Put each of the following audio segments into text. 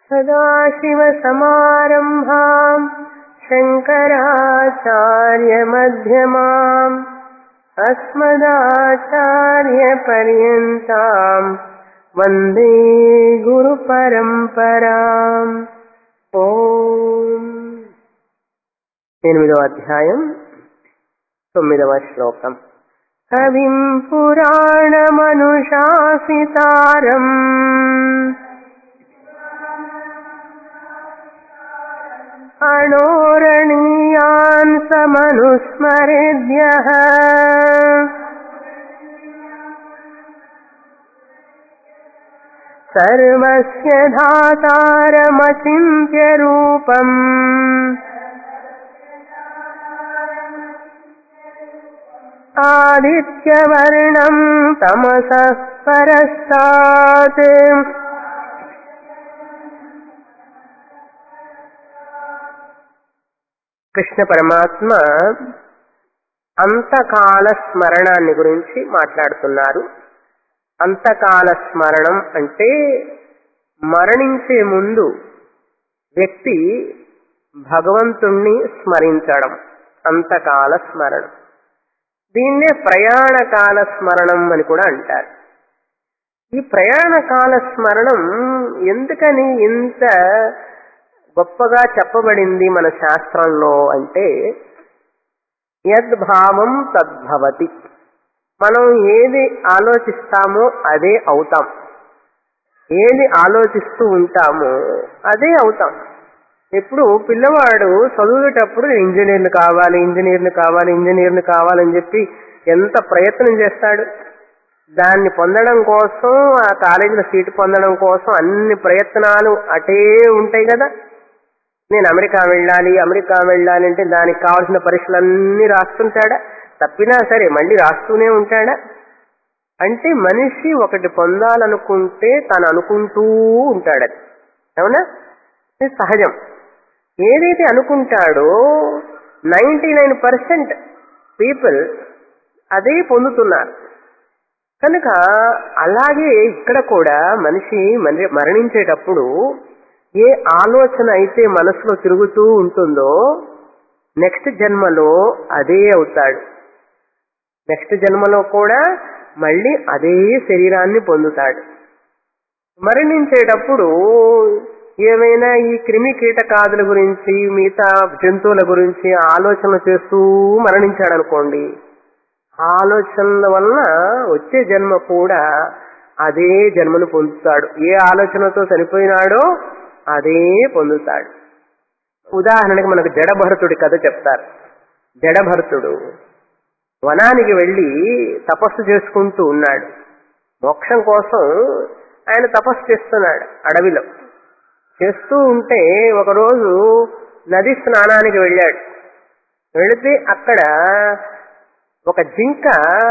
सदाशिवसमारम्भाम् शङ्कराचार्यमध्यमाम् अस्मदाचार्यपर्यन्ताम् वन्दे గురుపరంపరాం ఓం ఎనిమిదవ అధ్యాయం తొమ్మిదవ శ్లోకం కవిం పురాణమనుశాసితారం అణోరణీయాన్ సమనుస్మరేద్యః सर्वस्य धातारमचिन्त्य रूपम् आदित्यवर्णम् तमसः परस्तात् కృష్ణ పరమాత్మ అంతకాల స్మరణాన్ని గురించి మాట్లాడుతున్నారు అంతకాల స్మరణం అంటే మరణించే ముందు వ్యక్తి భగవంతుణ్ణి స్మరించడం అంతకాల స్మరణం దీన్నే ప్రయాణకాల స్మరణం అని కూడా అంటారు ఈ ప్రయాణకాల స్మరణం ఎందుకని ఇంత గొప్పగా చెప్పబడింది మన శాస్త్రంలో అంటే యద్భావం తద్భవతి మనం ఏది ఆలోచిస్తామో అదే అవుతాం ఏది ఆలోచిస్తూ ఉంటామో అదే అవుతాం ఇప్పుడు పిల్లవాడు చదువుటప్పుడు ఇంజనీర్లు కావాలి ఇంజనీర్లు కావాలి ఇంజనీర్లు కావాలని చెప్పి ఎంత ప్రయత్నం చేస్తాడు దాన్ని పొందడం కోసం ఆ కాలేజీలో సీటు పొందడం కోసం అన్ని ప్రయత్నాలు అటే ఉంటాయి కదా నేను అమెరికా వెళ్ళాలి అమెరికా వెళ్ళాలి అంటే దానికి కావాల్సిన పరీక్షలన్నీ రాస్తుంటాడా తప్పినా సరే మళ్ళీ రాస్తూనే ఉంటాడా అంటే మనిషి ఒకటి పొందాలనుకుంటే తను అనుకుంటూ ఉంటాడది అవునా ఇది సహజం ఏదైతే అనుకుంటాడో నైంటీ నైన్ పర్సెంట్ పీపుల్ అదే పొందుతున్నారు కనుక అలాగే ఇక్కడ కూడా మనిషి మరణించేటప్పుడు ఏ ఆలోచన అయితే మనసులో తిరుగుతూ ఉంటుందో నెక్స్ట్ జన్మలో అదే అవుతాడు నెక్స్ట్ జన్మలో కూడా మళ్ళీ అదే శరీరాన్ని పొందుతాడు మరణించేటప్పుడు ఏమైనా ఈ క్రిమి కీటకాదుల గురించి మిగతా జంతువుల గురించి ఆలోచన చేస్తూ మరణించాడు అనుకోండి ఆలోచనల వలన వచ్చే జన్మ కూడా అదే జన్మను పొందుతాడు ఏ ఆలోచనతో చనిపోయినాడో అదే పొందుతాడు ఉదాహరణకి మనకు జడభరతుడి కథ చెప్తారు జడభరతుడు వనానికి వెళ్లి తపస్సు చేసుకుంటూ ఉన్నాడు మోక్షం కోసం ఆయన తపస్సు చేస్తున్నాడు అడవిలో చేస్తూ ఉంటే ఒకరోజు నది స్నానానికి వెళ్ళాడు వెళితే అక్కడ ఒక జింక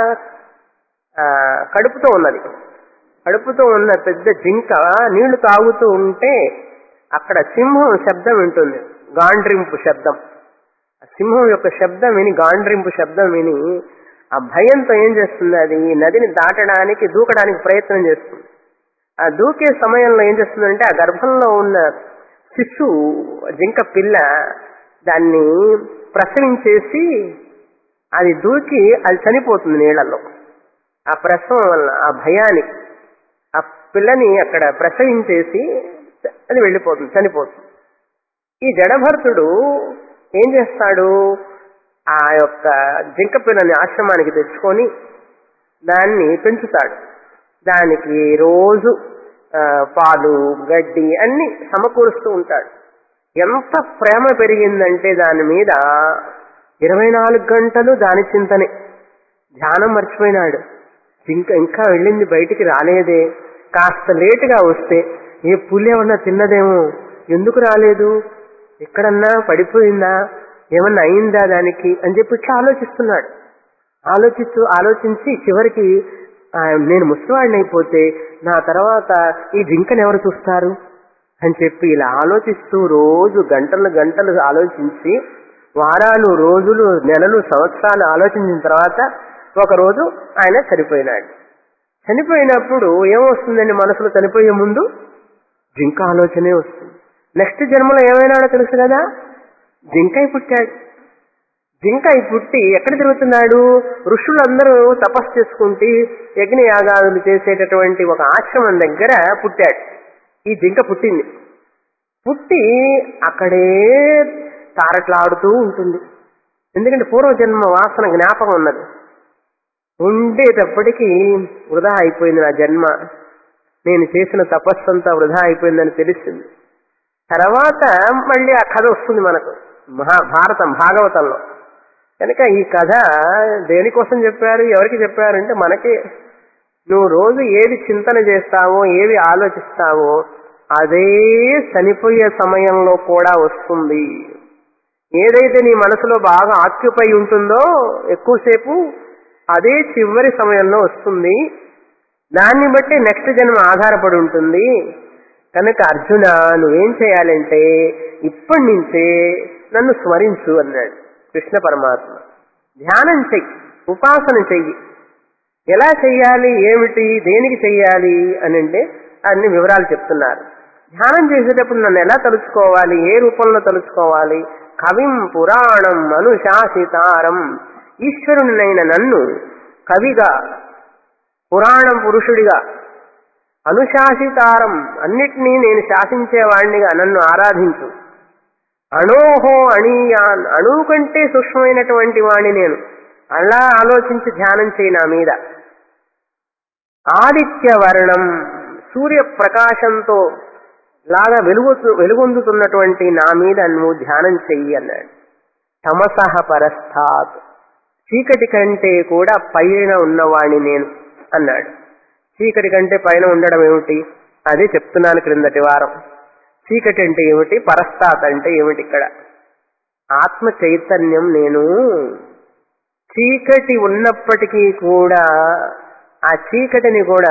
కడుపుతో ఉన్నది కడుపుతో ఉన్న పెద్ద జింక నీళ్లు తాగుతూ ఉంటే అక్కడ సింహం శబ్దం వింటుంది గాండ్రింపు శబ్దం సింహం యొక్క శబ్దం విని గాండ్రింపు శబ్దం విని ఆ భయంతో ఏం చేస్తుంది అది నదిని దాటడానికి దూకడానికి ప్రయత్నం చేస్తుంది ఆ దూకే సమయంలో ఏం చేస్తుందంటే ఆ గర్భంలో ఉన్న శిశువు జింక పిల్ల దాన్ని ప్రసవించేసి అది దూకి అది చనిపోతుంది నీళ్లలో ఆ ప్రసవం వల్ల ఆ భయానికి ఆ పిల్లని అక్కడ ప్రసవించేసి అది వెళ్ళిపోతుంది చనిపోతుంది ఈ జడభర్తుడు ఏం చేస్తాడు ఆ యొక్క జింక పిల్లని ఆశ్రమానికి తెచ్చుకొని దాన్ని పెంచుతాడు దానికి రోజు పాలు గడ్డి అన్ని సమకూరుస్తూ ఉంటాడు ఎంత ప్రేమ పెరిగిందంటే దాని మీద ఇరవై నాలుగు గంటలు దాని చింతనే ధ్యానం మర్చిపోయినాడు ఇంకా ఇంకా వెళ్ళింది బయటికి రాలేదే కాస్త లేటుగా వస్తే ఏ పులి ఏమన్నా తిన్నదేమో ఎందుకు రాలేదు ఎక్కడన్నా పడిపోయిందా ఏమన్నా అయిందా దానికి అని చెప్పి ఇట్లా ఆలోచిస్తున్నాడు ఆలోచిస్తూ ఆలోచించి చివరికి నేను ముసలివాడిని అయిపోతే నా తర్వాత ఈ జింకను ఎవరు చూస్తారు అని చెప్పి ఇలా ఆలోచిస్తూ రోజు గంటలు గంటలు ఆలోచించి వారాలు రోజులు నెలలు సంవత్సరాలు ఆలోచించిన తర్వాత ఒకరోజు ఆయన చనిపోయినాడు చనిపోయినప్పుడు ఏమొస్తుందండి మనసులో చనిపోయే ముందు జింక ఆలోచనే వస్తుంది నెక్స్ట్ జన్మలో ఏమైనాడో తెలుసు కదా జింకై పుట్టాడు జింకై పుట్టి ఎక్కడ తిరుగుతున్నాడు ఋషులందరూ తపస్సు చేసుకుంటూ యజ్ఞయాగాదులు చేసేటటువంటి ఒక ఆశ్రమం దగ్గర పుట్టాడు ఈ జింక పుట్టింది పుట్టి అక్కడే తారట్లాడుతూ ఉంటుంది ఎందుకంటే పూర్వజన్మ వాసన జ్ఞాపకం ఉన్నది ఉండేటప్పటికీ వృధా అయిపోయింది నా జన్మ నేను చేసిన తపస్సంతా వృధా అయిపోయిందని తెలిసింది తర్వాత మళ్ళీ ఆ కథ వస్తుంది మనకు మహాభారతం భాగవతంలో కనుక ఈ కథ దేనికోసం చెప్పారు ఎవరికి చెప్పారంటే మనకి నువ్వు రోజు ఏది చింతన చేస్తావో ఏవి ఆలోచిస్తావో అదే చనిపోయే సమయంలో కూడా వస్తుంది ఏదైతే నీ మనసులో బాగా ఆక్యుపై ఉంటుందో ఎక్కువసేపు అదే చివరి సమయంలో వస్తుంది దాన్ని బట్టి నెక్స్ట్ జన్మ ఆధారపడి ఉంటుంది కనుక అర్జున నువ్వేం చేయాలంటే ఇప్పటి నుంచే నన్ను స్మరించు అన్నాడు కృష్ణ పరమాత్మ ధ్యానం చెయ్యి ఉపాసన చెయ్యి ఎలా చెయ్యాలి ఏమిటి దేనికి చెయ్యాలి అని అంటే అన్ని వివరాలు చెప్తున్నారు ధ్యానం చేసేటప్పుడు నన్ను ఎలా తలుచుకోవాలి ఏ రూపంలో తలుచుకోవాలి కవిం పురాణం అనుశాసితారం ఈశ్వరునినైన నన్ను కవిగా పురాణం పురుషుడిగా అనుశాసితారం అన్నిటినీ నేను శాసించేవాణ్ణిగా నన్ను ఆరాధించు అణోహో అణీయాన్ అణువు కంటే సూక్ష్మమైనటువంటి వాణ్ణి నేను అలా ఆలోచించి ధ్యానం చేయి నా మీద ఆదిత్య వర్ణం సూర్య ప్రకాశంతో లాగా వెలుగు వెలుగొందుతున్నటువంటి నా మీద నువ్వు ధ్యానం చెయ్యి అన్నాడు తమసహ పరస్థాత్ చీకటి కంటే కూడా పైన ఉన్నవాణ్ణి నేను అన్నాడు చీకటి కంటే పైన ఉండడం ఏమిటి అదే చెప్తున్నాను క్రిందటి వారం చీకటి అంటే ఏమిటి పరస్తాత్ అంటే ఏమిటి ఇక్కడ ఆత్మ చైతన్యం నేను చీకటి ఉన్నప్పటికీ కూడా ఆ చీకటిని కూడా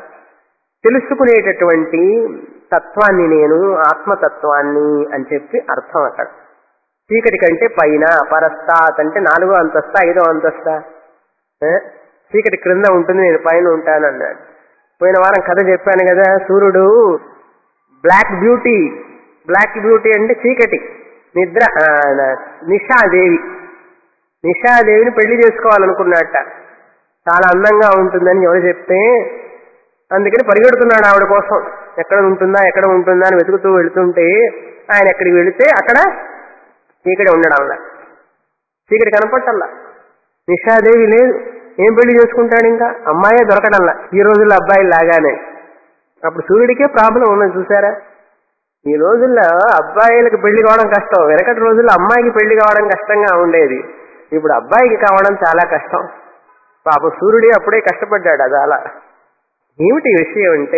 తెలుసుకునేటటువంటి తత్వాన్ని నేను ఆత్మతత్వాన్ని అని చెప్పి అర్థం అక్కడ చీకటి కంటే పైన పరస్తాత్ అంటే నాలుగో అంతస్తా ఐదో అంతస్తా ఏ? చీకటి క్రింద ఉంటుంది నేను పైన ఉంటాను అన్నాడు పోయిన వారం కథ చెప్పాను కదా సూర్యుడు బ్లాక్ బ్యూటీ బ్లాక్ బ్యూటీ అంటే చీకటి నిద్ర ఆ, నిషాదేవి నిషాదేవిని పెళ్లి చేసుకోవాలనుకున్నట్ట చాలా అందంగా ఉంటుందని ఎవరు చెప్తే అందుకని పరిగెడుతున్నాడు ఆవిడ కోసం ఎక్కడ ఉంటుందా ఎక్కడ ఉంటుందా అని వెతుకుతూ వెళుతుంటే ఆయన ఎక్కడికి వెళితే అక్కడ చీకటి ఉండడంలా చీకటి కనపట్టల్లా నిషాదేవి లేదు ఏం పెళ్లి చేసుకుంటాడు ఇంకా అమ్మాయే దొరకడంలా ఈ రోజుల్లో అబ్బాయి లాగానే అప్పుడు సూర్యుడికే ప్రాబ్లం ఉన్నది చూసారా ఈ రోజుల్లో అబ్బాయిలకు పెళ్లి కావడం కష్టం వెనకటి రోజుల్లో అమ్మాయికి పెళ్లి కావడం కష్టంగా ఉండేది ఇప్పుడు అబ్బాయికి కావడం చాలా కష్టం పాప సూర్యుడే అప్పుడే కష్టపడ్డాడు అది అలా ఏమిటి విషయం అంటే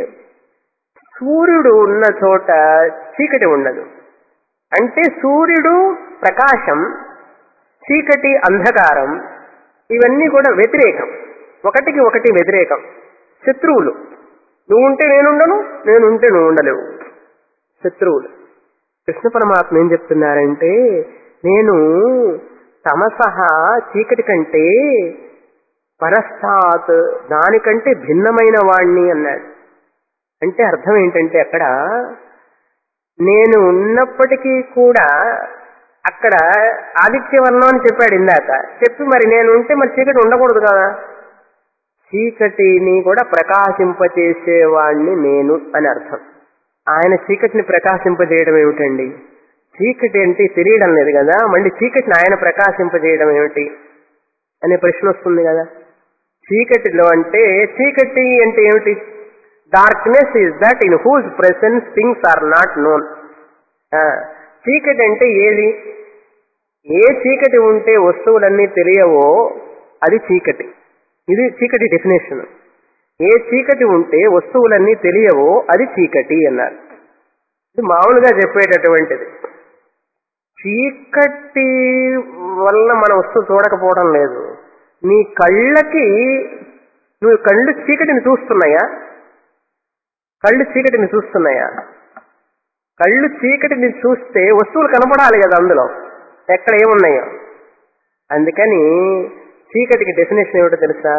సూర్యుడు ఉన్న చోట చీకటి ఉండదు అంటే సూర్యుడు ప్రకాశం చీకటి అంధకారం ఇవన్నీ కూడా వ్యతిరేకం ఒకటికి ఒకటి వ్యతిరేకం శత్రువులు నువ్వు ఉంటే నేనుండను నేను ఉంటే నువ్వు ఉండలేవు శత్రువులు కృష్ణ పరమాత్మ ఏం చెప్తున్నారంటే నేను తమసహ చీకటి కంటే పరస్థాత్ దానికంటే భిన్నమైన వాణ్ణి అన్నాడు అంటే అర్థం ఏంటంటే అక్కడ నేను ఉన్నప్పటికీ కూడా అక్కడ ఆదిత్యవర్ణం అని చెప్పాడు ఇందాక చెప్పి మరి నేను ఉంటే మరి చీకటి ఉండకూడదు కదా చీకటిని కూడా ప్రకాశింపచేసేవాణ్ణి నేను అని అర్థం ఆయన చీకటిని ప్రకాశింపజేయడం ఏమిటండి చీకటి అంటే తెలియడం లేదు కదా మళ్ళీ చీకటిని ఆయన ప్రకాశింపజేయడం ఏమిటి అనే ప్రశ్న వస్తుంది కదా చీకటిలో అంటే చీకటి అంటే ఏమిటి darkness is that in whose presence things are not known చీకటి అంటే ఏది ఏ చీకటి ఉంటే వస్తువులన్నీ తెలియవో అది చీకటి ఇది చీకటి డెఫినేషన్ ఏ చీకటి ఉంటే వస్తువులన్నీ తెలియవో అది చీకటి అన్నారు ఇది మామూలుగా చెప్పేటటువంటిది చీకటి వల్ల మన వస్తువు చూడకపోవడం లేదు నీ కళ్ళకి నువ్వు కళ్ళు చీకటిని చూస్తున్నాయా కళ్ళు చీకటిని చూస్తున్నాయా కళ్ళు చీకటిని చూస్తే వస్తువులు కనపడాలి కదా అందులో ఎక్కడ ఏమున్నాయో అందుకని చీకటికి డెఫినేషన్ ఏమిటో తెలుసా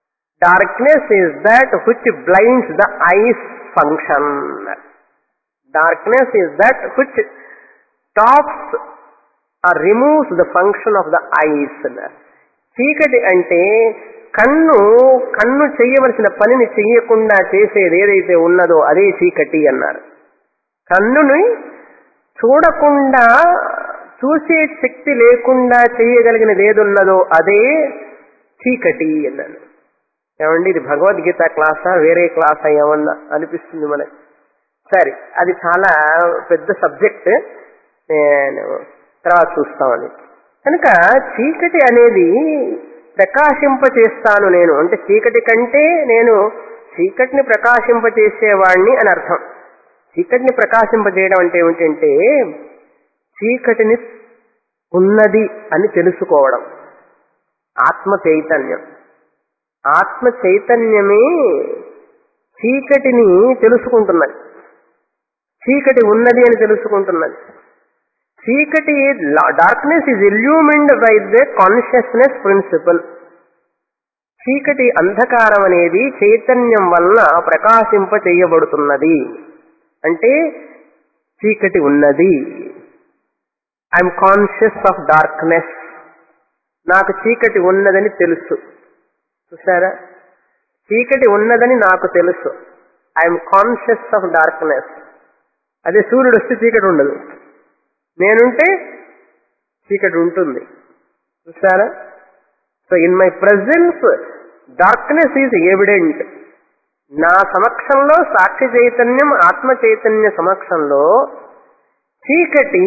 darkness is that which blinds the eyes function darkness is that which stops or removes the function of the eyes అన్నారు చీకటి అంటే కన్ను కన్ను చేయవలసిన పనిని చెయ్యకుండా చేసేది ఏదైతే ఉన్నదో అదే చీకటి అన్నారు కన్నుని చూడకుండా చూసే శక్తి లేకుండా చేయగలిగినది ఏదున్నదో అదే చీకటి అన్నాను ఏమండి ఇది భగవద్గీత క్లాసా వేరే క్లాసా ఏమన్నా అనిపిస్తుంది మనకి సరే అది చాలా పెద్ద సబ్జెక్ట్ నేను తర్వాత చూస్తామని కనుక చీకటి అనేది ప్రకాశింపచేస్తాను నేను అంటే చీకటి కంటే నేను చీకటిని ప్రకాశింపచేసేవాణ్ణి అని అర్థం చీకటిని ప్రకాశింపజేయడం అంటే ఏమిటంటే చీకటిని ఉన్నది అని తెలుసుకోవడం ఆత్మ చైతన్యం ఆత్మ చైతన్యమే చీకటిని తెలుసుకుంటున్నది చీకటి ఉన్నది అని తెలుసుకుంటున్నది చీకటి darkness is illumined by the consciousness principle చీకటి అంధకారం అనేది చైతన్యం వలన ప్రకాశింప చేయబడుతున్నది అంటే చీకటి ఉన్నది ఐఎమ్ కాన్షియస్ ఆఫ్ డార్క్నెస్ నాకు చీకటి ఉన్నదని తెలుసు చూసారా చీకటి ఉన్నదని నాకు తెలుసు ఐఎమ్ కాన్షియస్ ఆఫ్ డార్క్నెస్ అదే సూర్యుడు వస్తే చీకటి ఉండదు నేనుంటే చీకటి ఉంటుంది చూసారా so in my presence darkness is evident నా సమక్షంలో సాక్షి చైతన్యం ఆత్మ చైతన్య సమక్షంలో చీకటి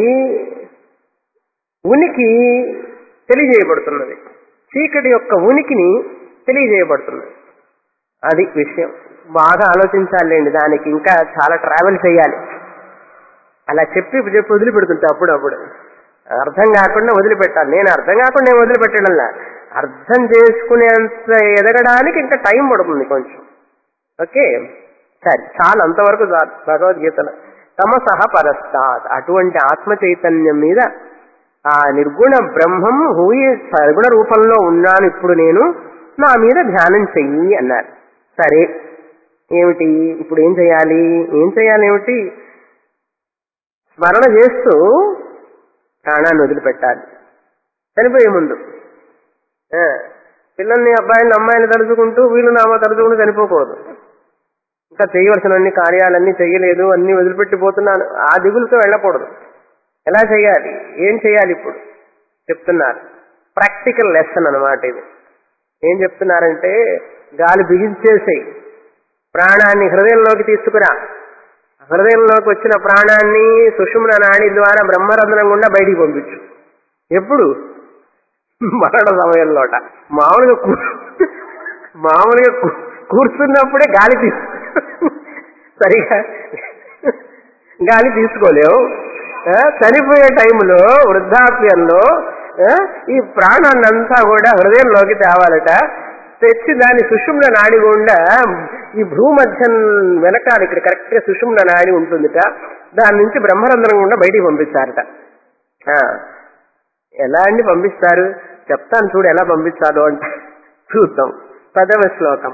ఉనికి తెలియజేయబడుతున్నది చీకటి యొక్క ఉనికిని తెలియజేయబడుతున్నది అది విషయం బాగా ఆలోచించాలండి దానికి ఇంకా చాలా ట్రావెల్ చేయాలి అలా చెప్పి చెప్పి వదిలిపెడుతుంటా అప్పుడప్పుడు అర్థం కాకుండా వదిలిపెట్టాలి నేను అర్థం కాకుండా నేను వదిలిపెట్టడంలా అర్థం చేసుకునేంత ఎదగడానికి ఇంకా టైం పడుతుంది కొంచెం ఓకే సరే చాలా అంతవరకు చాలు భగవద్గీతలో తమసహ పరస్తాత్ అటువంటి ఆత్మ చైతన్యం మీద ఆ నిర్గుణ బ్రహ్మం హూయి సగుణ రూపంలో ఉన్నాను ఇప్పుడు నేను నా మీద ధ్యానం చెయ్యి అన్నారు సరే ఏమిటి ఇప్పుడు ఏం చేయాలి ఏం చేయాలి ఏమిటి స్మరణ చేస్తూ ప్రాణాన్ని వదిలిపెట్టాలి చనిపోయే ముందు ఆ, పిల్లల్ని అబ్బాయిని అమ్మాయిని తలుచుకుంటూ వీళ్ళు నామా తలుచుకుంటూ చనిపోకూడదు ఇంకా చేయవలసిన అన్ని కార్యాలన్నీ చేయలేదు అన్ని వదిలిపెట్టిపోతున్నాను ఆ దిగులతో వెళ్ళకూడదు ఎలా చేయాలి ఏం చేయాలి ఇప్పుడు చెప్తున్నారు ప్రాక్టికల్ లెసన్ అన్నమాట ఇది ఏం చెప్తున్నారంటే గాలి బిగించేసేయి ప్రాణాన్ని హృదయంలోకి తీసుకురా హృదయంలోకి వచ్చిన ప్రాణాన్ని సుషుమ్న నాడి ద్వారా బ్రహ్మరంధ్రం గుండా బయటికి పంపించు ఎప్పుడు మరణ సమయంలోట మామూలుగా కూ- మామూలుగా కూ- కూర్చున్నప్పుడే గాలి తీసు సరిగా గాలి తీసుకోలేవు ఆ, చనిపోయే టైంలో వృద్ధాప్యంలో ఆ, ఈ ప్రాణాన్ని అంతా కూడా హృదయంలోకి తేవాలట తెచ్చి దాని సుషుమ్న నాడి గుండా ఈ భూమధ్యం వెనకాల ఇక్కడ కరెక్ట్ గా సుషుమ్న నాడి ఉంటుందిట దాని నుంచి బ్రహ్మరంధ్రం గుండా బయటికి పంపిస్తారట ఆ, ఎలా అండి పంపిస్తారు చెప్తాను చూడు ఎలా పంపించాలో అంటే చూద్దాం పదవ శ్లోకం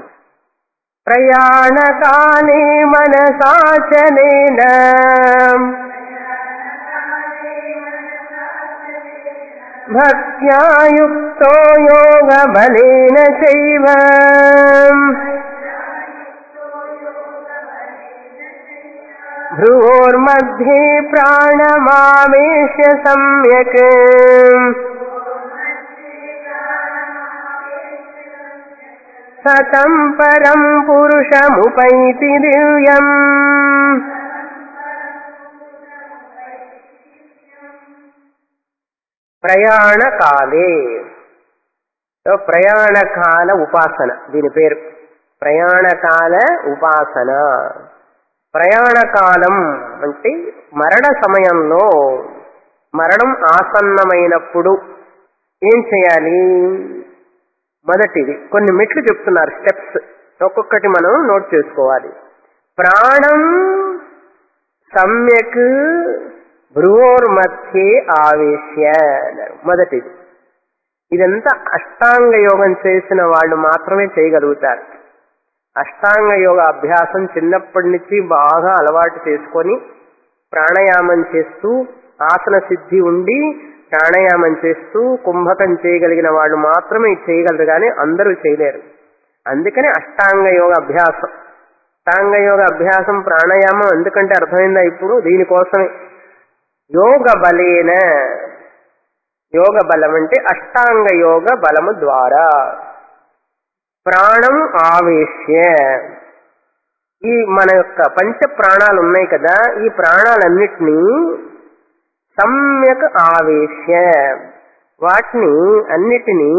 ప్రయాణకాలే మనసాచనేన భక్త్యా యుక్తో యోగబలేన చైవ భ్రువోర్मध्ये ప్రాణమావేశ్య సమ్యక్ సతం పరం పురుషముపైతి దివ్యం ప్రయాణకాలే సో ప్రయాణకాల ఉపాసన దీని పేరు ప్రయాణకాల ఉపాసన ప్రయాణకాలం అంటే మరణ సమయంలో మరణం ఆసన్నమైనప్పుడు ఏం చేయాలి మొదటిది కొన్ని మెట్లు చెప్తున్నారు స్టెప్స్ ఒక్కొక్కటి మనం నోట్ చేసుకోవాలి ప్రాణం సమ్యక్ భ్రువోర్మధ్యే ఆవేశ్య అన్నారు మొదటిది ఇదంతా అష్టాంగ యోగం చేసిన వాళ్ళు మాత్రమే చేయగలుగుతారు అష్టాంగ యోగ అభ్యాసం చిన్నప్పటి నుంచి బాగా అలవాటు చేసుకొని ప్రాణాయామం చేస్తూ ఆసన సిద్ధి ఉండి ప్రాణాయామం చేస్తూ కుంభకం చేయగలిగిన వాళ్ళు మాత్రమే ఇది చేయగలరు కానీ అందరూ చేయలేరు అందుకని అష్టాంగ యోగ అభ్యాసం అష్టాంగ యోగ అభ్యాసం ప్రాణాయామం ఎందుకంటే అర్థమైందా ఇప్పుడు దీనికోసమే యోగ బలేన యోగ బలం అంటే అష్టాంగ యోగ బలము ద్వారా ప్రాణం ఆవేశ్య ఈ మన యొక్క పంచ ప్రాణాలు ఉన్నాయి కదా ఈ ప్రాణాలన్నిటినీ సమ్యక్ ఆవేశ్య వాటిని అన్నిటినీ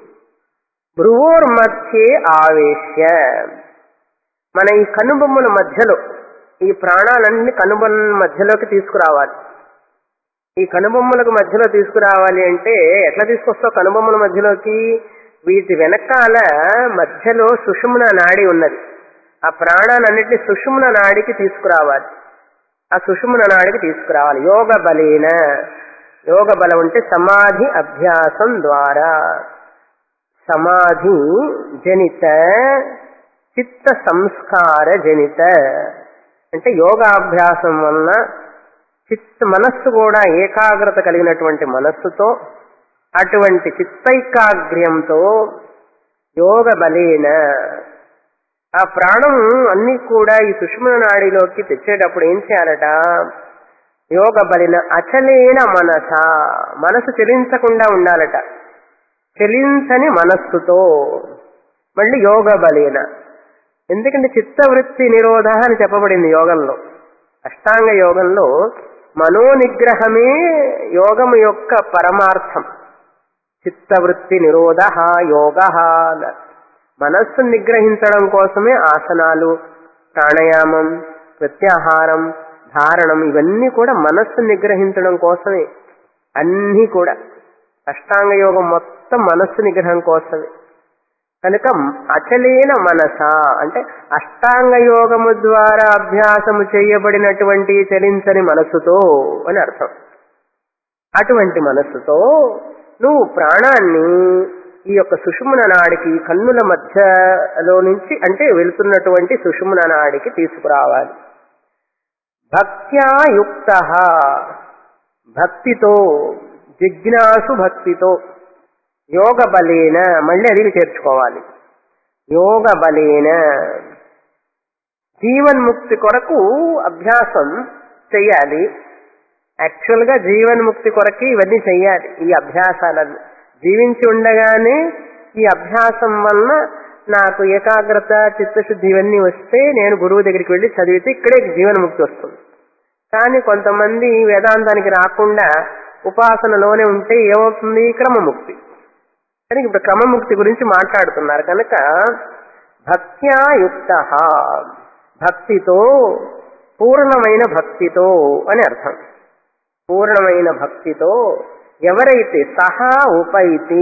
భ్రువోర్మధ్యే ఆవేశ్య మన ఈ కనుబొమ్మల మధ్యలో ఈ ప్రాణాలన్నీ కనుబొమ్మల మధ్యలోకి తీసుకురావాలి ఈ కనుబొమ్మలకు మధ్యలో తీసుకురావాలి అంటే ఎట్లా తీసుకొస్తావు కనుబొమ్మల మధ్యలోకి వీటి వెనకాల మధ్యలో సుషుమ్న నాడి ఉన్నది ఆ ప్రాణాలన్నింటినీ సుషుమ్న నాడికి తీసుకురావాలి ఆ సుషుమ్న నాడికి తీసుకురావాలి యోగ బలేన యోగ బలం అంటే సమాధి అభ్యాసం ద్వారా సమాధి జనిత చిత్త సంస్కార జనిత అంటే యోగాభ్యాసం వలన చిత్త మనస్సు కూడా ఏకాగ్రత కలిగినటువంటి మనస్సుతో అటువంటి చిత్తైకాగ్ర్యంతో యోగ బలేన ఆ ప్రాణం అన్ని కూడా ఈ సుష్మ నాడిలోకి తెచ్చేటప్పుడు ఏం చేయాలట యోగ బలిన అచలేన మనస మనసు చెలించకుండా ఉండాలట చెలించని మనస్సుతో మళ్ళీ యోగ బలేన ఎందుకంటే చిత్తవృత్తి నిరోధ అని చెప్పబడింది యోగంలో అష్టాంగ యోగంలో మనోనిగ్రహమే యోగము యొక్క పరమార్థం చిత్తవృత్తి నిరోధ యోగ మనస్సు నిగ్రహించడం కోసమే ఆసనాలు ప్రాణాయామం ప్రత్యాహారం ధారణం ఇవన్నీ కూడా మనస్సు నిగ్రహించడం కోసమే అన్నీ కూడా అష్టాంగ యోగం మొత్తం మనస్సు నిగ్రహం కోసమే కనుక అచలేన మనస అంటే అష్టాంగ యోగము ద్వారా అభ్యాసము చేయబడినటువంటి చలించని మనస్సుతో అని అర్థం అటువంటి మనస్సుతో నువ్వు ప్రాణాన్ని ఈ యొక్క సుషుమ్న నాడికి కన్నుల మధ్యలో నుంచి అంటే వెళుతున్నటువంటి సుషుమ్న నాడికి తీసుకురావాలి భక్త్యా యుక్త భక్తితో జిజ్ఞాసు భక్తితో యోగ బలేన మళ్ళీ అది చేర్చుకోవాలి యోగ బలేన జీవన్ముక్తి కొరకు అభ్యాసం చెయ్యాలి యాక్చువల్ గా జీవన్ముక్తి కొరకి ఇవన్నీ చెయ్యాలి ఈ అభ్యాసాలను జీవించి ఉండగానే ఈ అభ్యాసం వలన నాకు ఏకాగ్రత చిత్తశుద్ధి ఇవన్నీ వస్తే నేను గురువు దగ్గరికి వెళ్ళి చదివితే ఇక్కడే జీవన్ముక్తి వస్తుంది కానీ కొంతమంది వేదాంతానికి రాకుండా ఉపాసనలోనే ఉంటే ఏమవుతుంది క్రమముక్తి కానీ ఇప్పుడు క్రమముక్తి గురించి మాట్లాడుతున్నారు కనుక భక్త్యా యుక్త భక్తితో పూర్ణమైన భక్తితో అని అర్థం పూర్ణమైన భక్తితో ఎవరైతే సహా ఉపైతి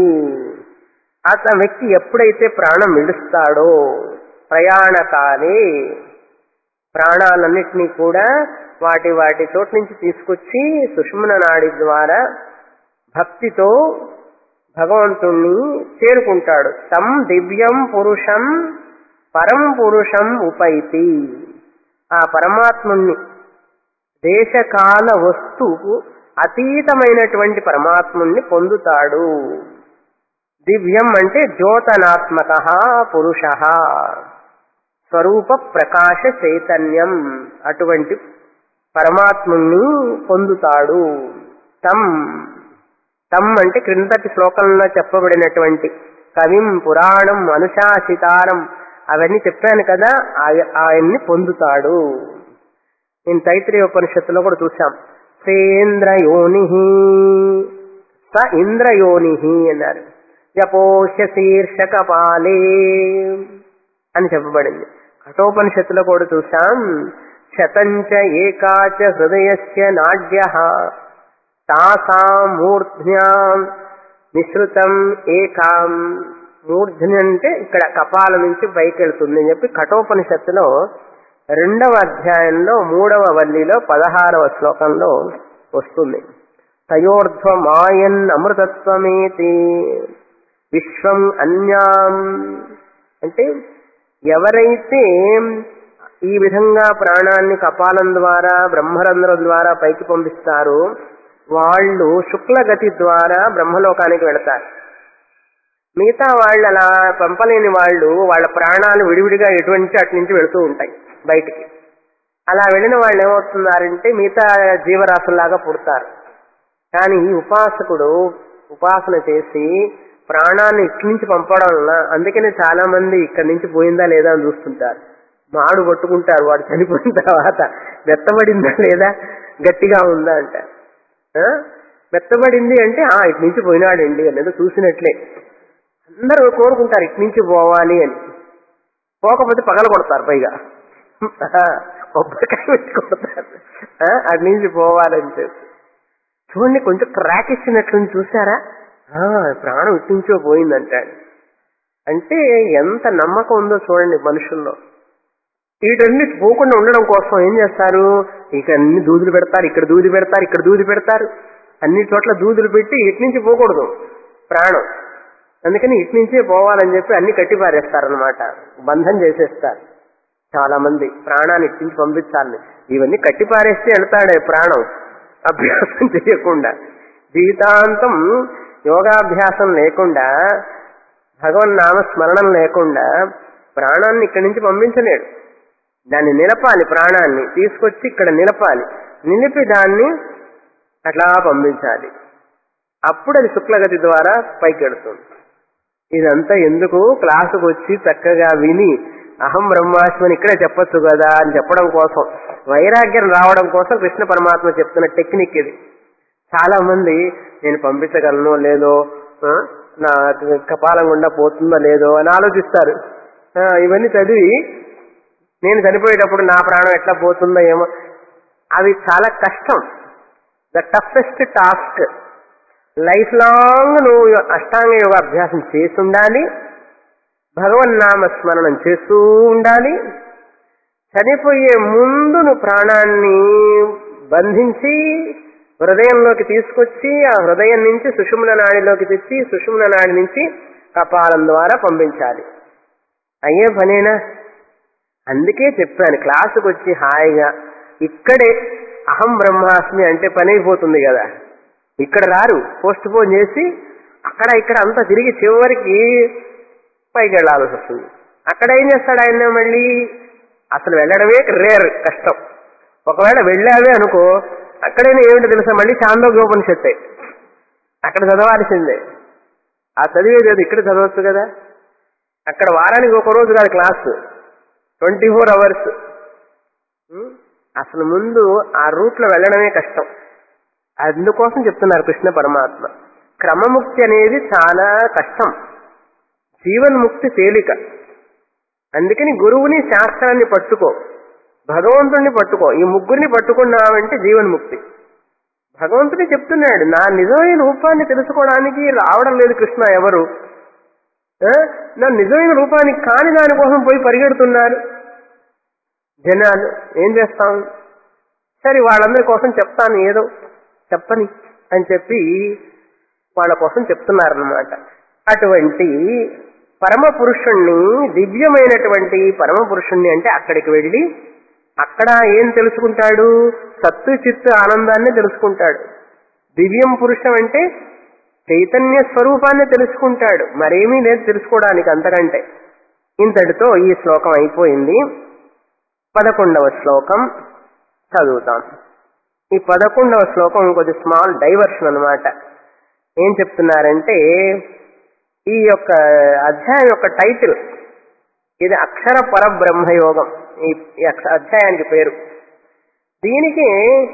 అత వ్యక్తి ఎప్పుడైతే ప్రాణం విడుస్తాడో ప్రయాణకాలే ప్రాణాలన్నింటినీ కూడా వాటి వాటి చోటు నుంచి తీసుకొచ్చి సుషుమ్న నాడి ద్వారా భక్తితో భగవంతుణ్ణి చేరుకుంటాడు తం దివ్యం పురుషం పరం పురుషం ఉపైతి ఆ పరమాత్ముణ్ణి దేశకాల వస్తువు అతీతమైనటువంటి పరమాత్ముణ్ణి పొందుతాడు దివ్యం అంటే జ్యోతనాత్మక పురుష స్వరూప ప్రకాశ చైతన్యం అటువంటి పరమాత్ముణ్ణి పొందుతాడు తం తమ్ అంటే క్రిందటి శ్లోకంలో చెప్పబడినటువంటి కవిం పురాణం అనుశాసితారం అవన్నీ చెప్పాను కదా ఆయ- ఆయన్ని పొందుతాడు నేను తైత్రీయ ఉపనిషత్తులో కూడా చూసాం సేంద్రయోని స ఇంద్రయోని అన్నారు యపోష్య శీర్షక పాలే అని చెప్పబడింది కఠోపనిషత్తులో కూడా చూసాం శతంచ ఏకాచ హృదయస్య నాడ్య తాసాం మూర్ధ్యాం నిశ్రుతం ఏకాం మూర్ధ్ని అంటే ఇక్కడ కపాల నుంచి పైకి వెళ్తుంది అని చెప్పి కఠోపనిషత్తులో రెండవ అధ్యాయంలో మూడవ వల్లిలో పదహారవ శ్లోకంలో వస్తుంది తయోర్ధ్వ మాయన్ అమృతత్వమేతి విశ్వం అన్యాం అంటే ఎవరైతే ఈ విధంగా ప్రాణాన్ని కపాలం ద్వారా బ్రహ్మరంధ్రం ద్వారా పైకి పంపిస్తారు వాళ్ళు శుక్లగతి ద్వారా బ్రహ్మలోకానికి వెళతారు మిగతా వాళ్ళు అలా పంపలేని వాళ్ళు వాళ్ళ ప్రాణాలు విడివిడిగా ఎటువంటి అటు నుంచి వెళుతూ ఉంటాయి బయటికి అలా వెళ్ళిన వాళ్ళు ఏమవుతున్నారంటే మిగతా జీవరాశుల్లాగా పుడతారు కానీ ఈ ఉపాసకుడు ఉపాసన చేసి ప్రాణాన్ని ఇక్కడి నుంచి పంపడం వల్ల అందుకనే చాలా మంది ఇక్కడి నుంచి పోయిందా లేదా అని చూస్తుంటారు మాడు పట్టుకుంటారు వాడు చనిపోయిన తర్వాత మెత్తబడిందా లేదా గట్టిగా ఉందా అంట ఆ? మెత్తబడింది అంటే ఆ ఇటు నుంచి పోయినాడండి అనేది చూసినట్లే అందరూ కోరుకుంటారు ఇటు నుంచి పోవాలి అని పోకపోతే పగల కొడతారు పైగా కొబ్బరికాయ పెట్టి కొడతారు ఆ? అటు నుంచి పోవాలని చెప్పి చూడండి కొంచెం క్రాక్ ఇచ్చినట్లు చూసారా ఆ, ప్రాణం ఇటు నుంచో పోయిందంటాడు అంటే ఎంత నమ్మకం ఉందో చూడండి మనుషుల్లో వీటన్ని పోకుండా ఉండడం కోసం ఏం చేస్తారు ఇక అన్ని దూదులు పెడతారు ఇక్కడ దూది పెడతారు ఇక్కడ దూది పెడతారు అన్ని చోట్ల దూదులు పెట్టి ఇటు నుంచి పోకూడదు ప్రాణం అందుకని ఇటు నుంచే పోవాలని చెప్పి అన్ని కట్టి పారేస్తారనమాట బంధం చేసేస్తారు చాలా మంది ప్రాణాన్ని ఇటు నుంచి పంపించాలని ఇవన్నీ కట్టి పారేస్తే వెళ్తాడే ప్రాణం అభ్యాసం చేయకుండా జీవితాంతం యోగాభ్యాసం లేకుండా భగవన్నామ స్మరణం లేకుండా ప్రాణాన్ని ఇక్కడి నుంచి పంపించలేడు దాన్ని నిలపాలి ప్రాణాన్ని తీసుకొచ్చి ఇక్కడ నిలపాలి నిలిపి దాన్ని అట్లా పంపించాలి అప్పుడు అది శుక్లగతి ద్వారా పైకి వెళుతుంది ఇదంతా ఎందుకు క్లాసుకు వచ్చి చక్కగా విని అహం బ్రహ్మాస్మని ఇక్కడే చెప్పొచ్చు కదా అని చెప్పడం కోసం వైరాగ్యం రావడం కోసం కృష్ణ పరమాత్మ చెప్తున్న టెక్నిక్ ఇది చాలా మంది నేను పంపించగలను లేదో ఆ, నా కపాలం గుండా పోతుందో లేదో అని ఆలోచిస్తారు ఆ, ఇవన్నీ చదివి నేను చనిపోయేటప్పుడు నా ప్రాణం ఎట్లా పోతుందో ఏమో అవి చాలా కష్టం the toughest task life long నువ్వు అష్టాంగ యోగ అభ్యాసం చేసి ఉండాలి భగవన్నామ స్మరణం చేస్తూ ఉండాలి చనిపోయే ముందు నువ్వు ప్రాణాన్ని బంధించి హృదయంలోకి తీసుకొచ్చి ఆ హృదయం నుంచి సుషుమ్న నాడిలోకి తెచ్చి సుషుమ్న నాడి నుంచి కపాలం ద్వారా పంపించాలి అయ్యే పనేనా అందుకే చెప్పాను క్లాసుకు వచ్చి హాయిగా ఇక్కడే అహం బ్రహ్మాస్మి అంటే పని అయిపోతుంది కదా ఇక్కడ రారు పోస్ట్ పోన్ చేసి అక్కడ ఇక్కడ అంతా తిరిగి చివరికి పైకి వెళ్ళాల్సి వస్తుంది అక్కడ ఏం చేస్తాడు ఆయన మళ్ళీ అసలు వెళ్ళడమే రేర్ కష్టం ఒకవేళ వెళ్ళావే అనుకో అక్కడైనా ఏమిటో తెలుసా మళ్ళీ చాందోగ్యోపనిషత్తే అక్కడ చదవాల్సిందే ఆ చదివేది అది ఇక్కడ చదవచ్చు కదా అక్కడ వారానికి ఒక రోజు కాదు క్లాసు ట్వంటీ ఫోర్ అవర్స్ అసలు ముందు ఆ రూట్లో వెళ్ళడమే కష్టం అందుకోసం చెప్తున్నారు కృష్ణ పరమాత్మ క్రమముక్తి అనేది చాలా కష్టం జీవన్ముక్తి తేలిక అందుకని గురువుని శాస్త్రాన్ని పట్టుకో భగవంతుణ్ణి పట్టుకో ఈ ముగ్గురిని పట్టుకున్నావంటే జీవన్ముక్తి భగవంతుడే చెప్తున్నాడు నా నిజమైన రూపాన్ని తెలుసుకోవడానికి రావడం లేదు కృష్ణ ఎవరు ఆ? నా నిజమైన రూపానికి కాని దానికోసం పోయి పరిగెడుతున్నారు జనాలు ఏం చేస్తాం సరే వాళ్ళందరి కోసం చెప్తాను ఏదో చెప్పని అని చెప్పి వాళ్ళ కోసం చెప్తున్నారన్నమాట అటువంటి పరమ పురుషుణ్ణి దివ్యమైనటువంటి పరమ పురుషుణ్ణి అంటే అక్కడికి వెళ్ళి అక్కడ ఏం తెలుసుకుంటాడు సత్తు చిత్తు ఆనందాన్ని తెలుసుకుంటాడు దివ్యం పురుషం అంటే చైతన్య స్వరూపాన్ని తెలుసుకుంటాడు మరేమీ లేదు తెలుసుకోవడానికి అంతకంటే ఇంతటితో ఈ శ్లోకం అయిపోయింది పదకొండవ శ్లోకం చదువుతాం ఈ పదకొండవ శ్లోకం కొద్ది స్మాల్ డైవర్షన్ అన్నమాట ఏం చెప్తున్నారంటే ఈ యొక్క అధ్యాయం యొక్క టైటిల్ ఇది అక్షర పరబ్రహ్మయోగం ఈ ఈ అక్ష- అధ్యాయానికి పేరు దీనికి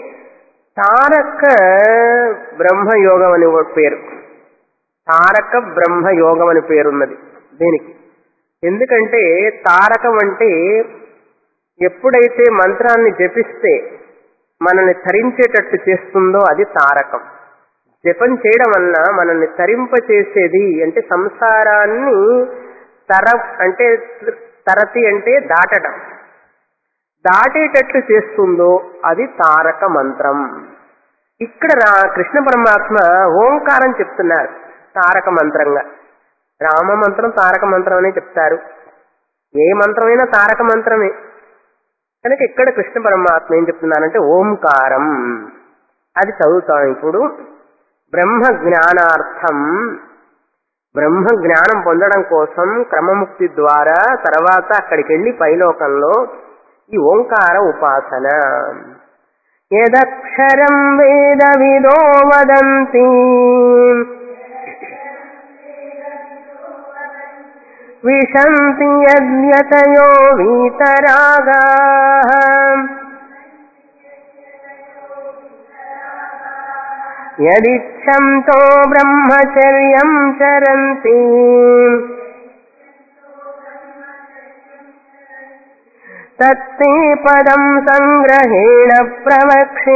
తారక బ్రహ్మయోగం అని ఒక పేరు తారక బ్రహ్మయోగం అని పేరున్నది దీనికి ఎందుకంటే తారకం అంటే ఎప్పుడైతే మంత్రాన్ని జపిస్తే మనల్ని తరించేటట్టు చేస్తుందో అది తారకం జపం చేయడం వల్ల మనల్ని తరింపచేసేది అంటే సంసారాన్ని తర అంటే తరతి అంటే దాటడం దాటేటట్లు చేస్తుందో అది తారక మంత్రం ఇక్కడ రా- కృష్ణ పరమాత్మ ఓంకారం చెప్తున్నారు తారక మంత్రంగా రామ మంత్రం తారక మంత్రం అనే చెప్తారు ఏ మంత్రమైనా తారక మంత్రమే కనుక ఇక్కడ కృష్ణ పరమాత్మ ఏం చెప్తున్నానంటే ఓంకారం అది చదువుతాం ఇప్పుడు బ్రహ్మ జ్ఞానార్థం బ్రహ్మ జ్ఞానం పొందడం కోసం క్రమముక్తి ద్వారా తర్వాత అక్కడికి వెళ్ళి పైలోకంలో ఈ ఓంకార ఉపాసన యదక్షరం వేద విదో వదంతి విశంతి యద్యతయో వీతరాగా యదిచ్ఛంతో బ్రహ్మచర్యం చరంతి తత్తే పదం సంగ్రహేణ ప్రవక్షే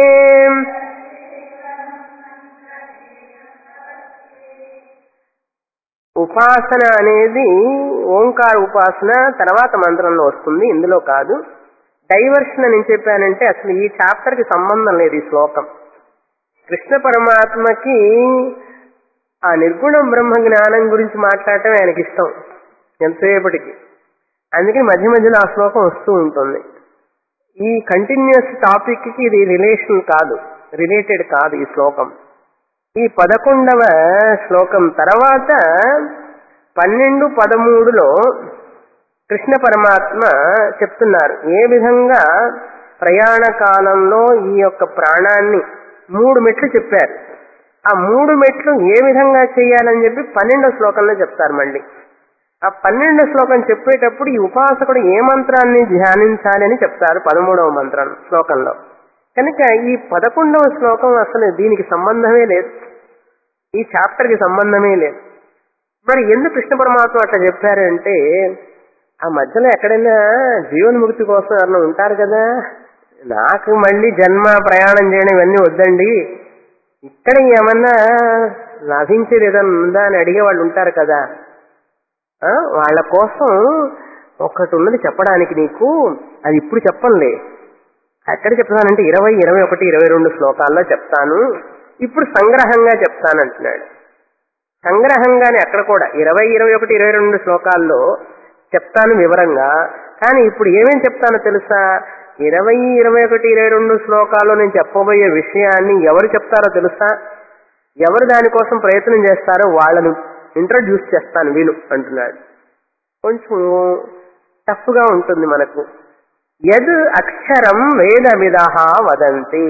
ఉపాసన అనేది ఓంకార ఉపాసన తర్వాత మంత్రంలో వస్తుంది ఇందులో కాదు డైవర్షన్ అని చెప్పానంటే అసలు ఈ చాప్టర్ కి సంబంధం లేదు ఈ శ్లోకం కృష్ణ పరమాత్మకి ఆ నిర్గుణ బ్రహ్మ జ్ఞానం గురించి మాట్లాడటం ఆయనకి ఇష్టం ఎంతసేపటికి అందుకని మధ్య మధ్యలో ఆ శ్లోకం వస్తూ ఉంటుంది ఈ కంటిన్యూస్ టాపిక్ కి ఇది రిలేషన్ కాదు రిలేటెడ్ కాదు ఈ శ్లోకం ఈ పదకొండవ శ్లోకం తర్వాత పన్నెండు పదమూడులో కృష్ణ పరమాత్మ చెప్తున్నారు ఏ విధంగా ప్రయాణ కాలంలో ఈ యొక్క ప్రాణాన్ని మూడు మెట్లు చెప్పారు ఆ మూడు మెట్లు ఏ విధంగా చేయాలని చెప్పి పన్నెండో శ్లోకంలో చెప్తారు మళ్ళీ ఆ పన్నెండో శ్లోకం చెప్పేటప్పుడు ఈ ఉపాసకుడు ఏ మంత్రాన్ని ధ్యానించాలి అని చెప్తారు పదమూడవ మంత్రం శ్లోకంలో కనుక ఈ పదకొండవ శ్లోకం అసలు దీనికి సంబంధమే లేదు ఈ చాప్టర్ కి సంబంధమే లేదు మరి ఎందుకు కృష్ణ పరమాత్మ అట్లా చెప్పారంటే ఆ మధ్యలో ఎక్కడైనా జీవన్ముక్తి కోసం ఎవరైనా ఉంటారు కదా నాకు మళ్ళీ జన్మ ప్రయాణం చేయడం ఇవన్నీ వద్దండి ఇక్కడ ఏమన్నా లభించేది ఏదన్నా ఉందా అని అడిగే వాళ్ళు ఉంటారు కదా ఆ, వాళ్ళ కోసం ఒకటి ఉన్నది చెప్పడానికి నీకు అది ఇప్పుడు చెప్పనులే ఎక్కడ చెప్తానంటే ఇరవై ఇరవై ఒకటి ఇరవై రెండు శ్లోకాల్లో చెప్తాను ఇప్పుడు సంగ్రహంగా చెప్తాను అంటున్నాడు సంగ్రహంగానే అక్కడ కూడా ఇరవై ఇరవై ఒకటి ఇరవై రెండు శ్లోకాల్లో చెప్తాను వివరంగా కానీ ఇప్పుడు ఏమేం చెప్తానో తెలుసా ఇరవై ఇరవై ఒకటి ఇరవై రెండు శ్లోకాల్లో నేను చెప్పబోయే విషయాన్ని ఎవరు చెప్తారో తెలుసా ఎవరు దానికోసం ప్రయత్నం చేస్తారో వాళ్ళను ఇంట్రడ్యూస్ చేస్తాను వీలు అంటున్నాడు కొంచెం టఫ్ గా ఉంటుంది మనకు యద్ అక్షరం వేద విదహ వదంతి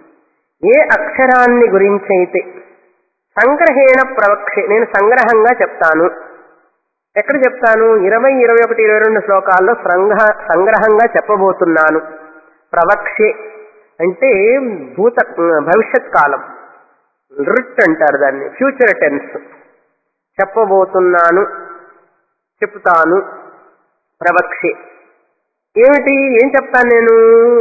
ఏ అక్షరాన్ని గురించి అయితే సంగ్రహేణ ప్రవక్షే నేను సంగ్రహంగా చెప్తాను ఎక్కడ చెప్తాను ఇరవై ఇరవై ఒకటి ఇరవై రెండు శ్లోకాల్లో సంగ్రహ సంగ్రహంగా చెప్పబోతున్నాను ప్రవక్షే అంటే భూత భవిష్యత్ కాలం రిట్ అంటారు దాన్ని ఫ్యూచర్ టెన్స్ చెప్పబోతున్నాను చెప్తాను ప్రవక్షే ఏమిటి ఏం చెప్తాను నేను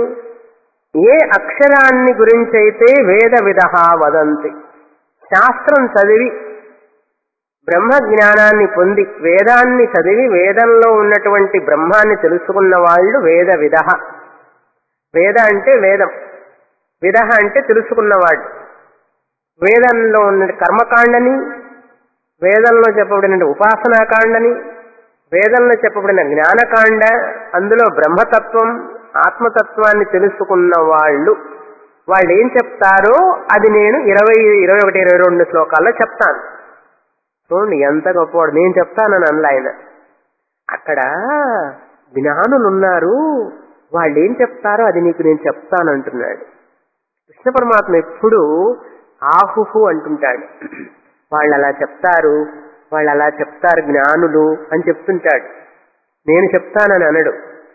ఏ అక్షరాన్ని గురించైతే వేద విధ వదంతి శాస్త్రం చదివి బ్రహ్మ జ్ఞానాన్ని పొంది వేదాన్ని చదివి వేదంలో ఉన్నటువంటి బ్రహ్మాన్ని తెలుసుకున్న వాళ్ళు వేద విధ వేద అంటే వేదం విధ అంటే తెలుసుకున్నవాడు వేదంలో ఉన్న కర్మకాండని వేదంలో చెప్పబడిన ఉపాసనాకాండని వేదంలో చెప్పబడిన జ్ఞానకాండ అందులో బ్రహ్మతత్వం ఆత్మతత్వాన్ని తెలుసుకున్న వాళ్ళు వాళ్ళు ఏం చెప్తారో అది నేను ఇరవై ఇరవై ఒకటి ఇరవై రెండు శ్లోకాల్లో చెప్తాను చూడండి ఎంత గొప్పవాడు నేను చెప్తానని అనలే ఆయన అక్కడ జ్ఞానులు ఉన్నారు వాళ్ళు ఏం చెప్తారో అది నీకు నేను చెప్తానంటున్నాడు కృష్ణ పరమాత్మ ఎప్పుడు ఆహుహు అంటుంటాడు వాళ్ళు అలా చెప్తారు వాళ్ళు అలా చెప్తారు జ్ఞానులు అని చెప్తుంటాడు నేను చెప్తానని అనడు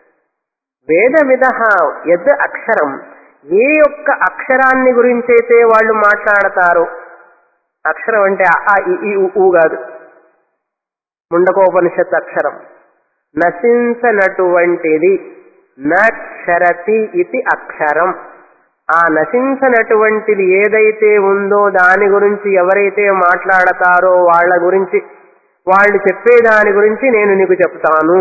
వేద విధ యద్ అక్షరం ఏ యొక్క అక్షరాన్ని గురించైతే వాళ్ళు మాట్లాడతారో అక్షరం అంటే ఆ ఇ, ఈ ఉ, ఊ కాదు ముండకోపనిషత్ అక్షరం నశించనటువంటిది నక్షరతి ఇది అక్షరం ఆ నశించనటువంటిది ఏదైతే ఉందో దాని గురించి ఎవరైతే మాట్లాడతారో వాళ్ళ గురించి వాళ్ళు చెప్పే దాని గురించి నేను నీకు చెప్తాను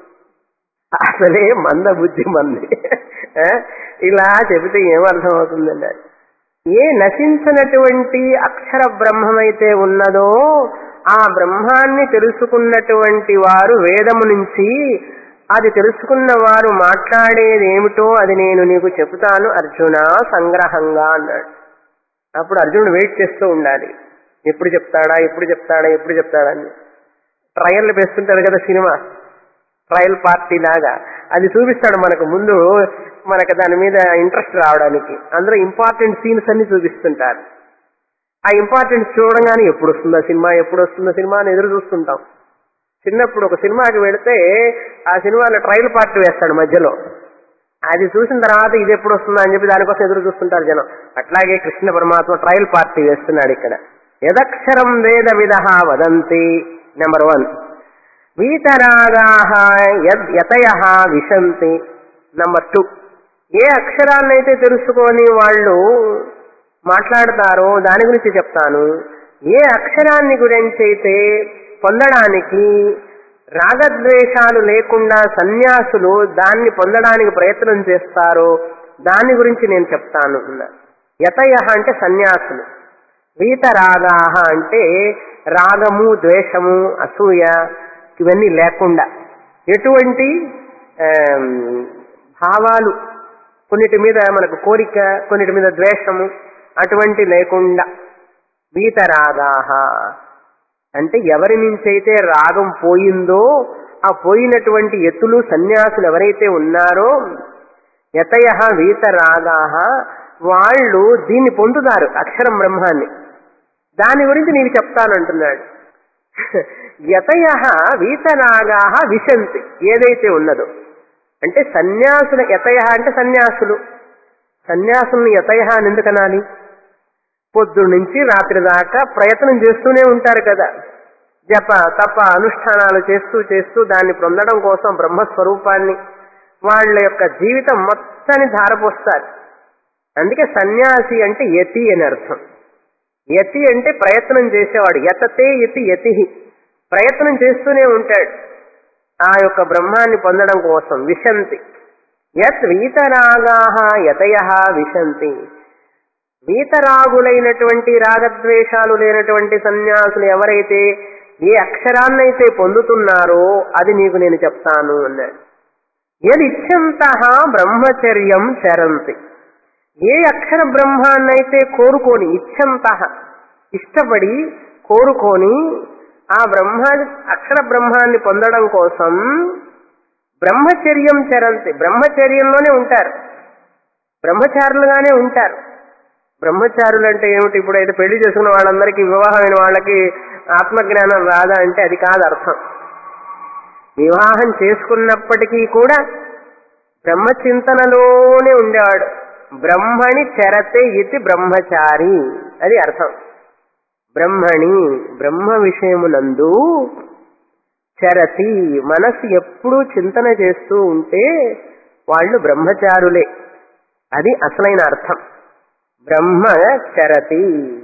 అసలే మంద బుద్ధి మంది ఆ? ఇలా చెబితే ఏమర్థం అవుతుందండి ఏ నశించినటువంటి అక్షర బ్రహ్మమైతే ఉన్నదో ఆ బ్రహ్మాన్ని తెలుసుకున్నటువంటి వారు వేదము నుంచి అది తెలుసుకున్న వారు మాట్లాడేది ఏమిటో అది నేను నీకు చెబుతాను అర్జున సంగ్రహంగా అన్నాడు అప్పుడు అర్జునుడు వెయిట్ చేస్తూ ఉండాలి ఎప్పుడు చెప్తాడా ఎప్పుడు చెప్తాడా ఎప్పుడు చెప్తాడా అని ట్రయల్ వేస్తుంటారు కదా సినిమా ట్రయల్ పార్టీ లాగా అది చూపిస్తాడు మనకు ముందు మనకు దాని మీద ఇంట్రెస్ట్ రావడానికి అందులో ఇంపార్టెంట్ సీన్స్ అన్ని చూపిస్తుంటారు ఆ ఇంపార్టెంట్ చూడగానే ఎప్పుడు వస్తుందా సినిమా ఎప్పుడు వస్తుందా సినిమా అని ఎదురు చూస్తుంటాం చిన్నప్పుడు ఒక సినిమాకి వెళితే ఆ సినిమాలో ట్రయల్ పార్టీ వేస్తాడు మధ్యలో అది చూసిన తర్వాత ఇది ఎప్పుడు వస్తుందా అని చెప్పి దానికోసం ఎదురు చూస్తుంటారు జనం అట్లాగే కృష్ణ పరమాత్మ ట్రయల్ పార్టీ వేస్తున్నాడు ఇక్కడ యదక్షరం వేద విధ వదంతి నెంబర్ వన్ వీతరాగా యతయ విశంతి నంబర్ టూ ఏ అక్షరాన్నైతే తెలుసుకొని వాళ్ళు మాట్లాడతారో దాని గురించి చెప్తాను ఏ అక్షరాన్ని గురించి అయితే పొందడానికి రాగద్వేషాలు లేకుండా సన్యాసులు దాన్ని పొందడానికి ప్రయత్నం చేస్తారో దాని గురించి నేను చెప్తాను యతయ అంటే సన్యాసులు వీతరాగాహ అంటే రాగము ద్వేషము అసూయ ఇవన్నీ లేకుండా ఎటువంటి ఆమ్, భావాలు కొన్నిటి మీద మనకు కోరిక కొన్నిటి మీద ద్వేషము అటువంటి లేకుండా వీతరాగాహ అంటే ఎవరి నుంచైతే రాగం పోయిందో ఆ పోయినటువంటి ఎత్తులు సన్యాసులు ఎవరైతే ఉన్నారో యతయ వీతరాగాహ వాళ్ళు దీన్ని పొందుతారు అక్షరం బ్రహ్మాన్ని దాని గురించి నీకు చెప్తానంటున్నాడు యతయ వీతరాగా విశంతి ఏదైతే ఉన్నదో అంటే సన్యాసుల యతయ అంటే సన్యాసులు సన్యాసుల్ని యతయ అని ఎందుకు అనాలి పొద్దున్న నుంచి రాత్రి దాకా ప్రయత్నం చేస్తూనే ఉంటారు కదా జప తప అనుష్ఠానాలు చేస్తూ చేస్తూ దాన్ని పొందడం కోసం బ్రహ్మస్వరూపాన్ని వాళ్ళ యొక్క జీవితం మొత్తాన్ని ధారపోస్తారు అందుకే సన్యాసి అంటే యతి అని అర్థం యతి అంటే ప్రయత్నం చేసేవాడు యతతే యతి యతి ప్రయత్నం చేస్తూనే ఉంటాడు ఆ యొక్క బ్రహ్మాన్ని పొందడం కోసం విశంతి యత్ వీతరాగా యతయ విశంతి వీతరాగులైనటువంటి రాగద్వేషాలు లేనటువంటి సన్యాసులు ఎవరైతే ఏ అక్షరాన్నైతే పొందుతున్నారో అది నీకు నేను చెప్తాను అన్నాడు యదిచ్చంత బ్రహ్మచర్యం చరంతి ఏ అక్షర బ్రహ్మాన్నైతే కోరుకొని ఇచ్చంత ఇష్టపడి కోరుకొని ఆ బ్రహ్మ అక్షర బ్రహ్మాన్ని పొందడం కోసం బ్రహ్మచర్యం చరంతి బ్రహ్మచర్యంలోనే ఉంటారు బ్రహ్మచారులుగానే ఉంటారు బ్రహ్మచారులు అంటే ఏమిటి ఇప్పుడైతే పెళ్లి చేసుకున్న వాళ్ళందరికీ వివాహమైన వాళ్ళకి ఆత్మజ్ఞానం రాదా అంటే అది కాదు అర్థం వివాహం చేసుకున్నప్పటికీ కూడా బ్రహ్మచింతనలోనే ఉండేవాడు బ్రహ్మణి చరతే ఇతి బ్రహ్మచారి అది అర్థం బ్రహ్మణి బ్రహ్మ విషయమునందు చరతి మనసు ఎప్పుడూ చింతన చేస్తూ ఉంటే వాళ్ళు బ్రహ్మచారులే అది అసలైన అర్థం బ్రహ్మ చరతి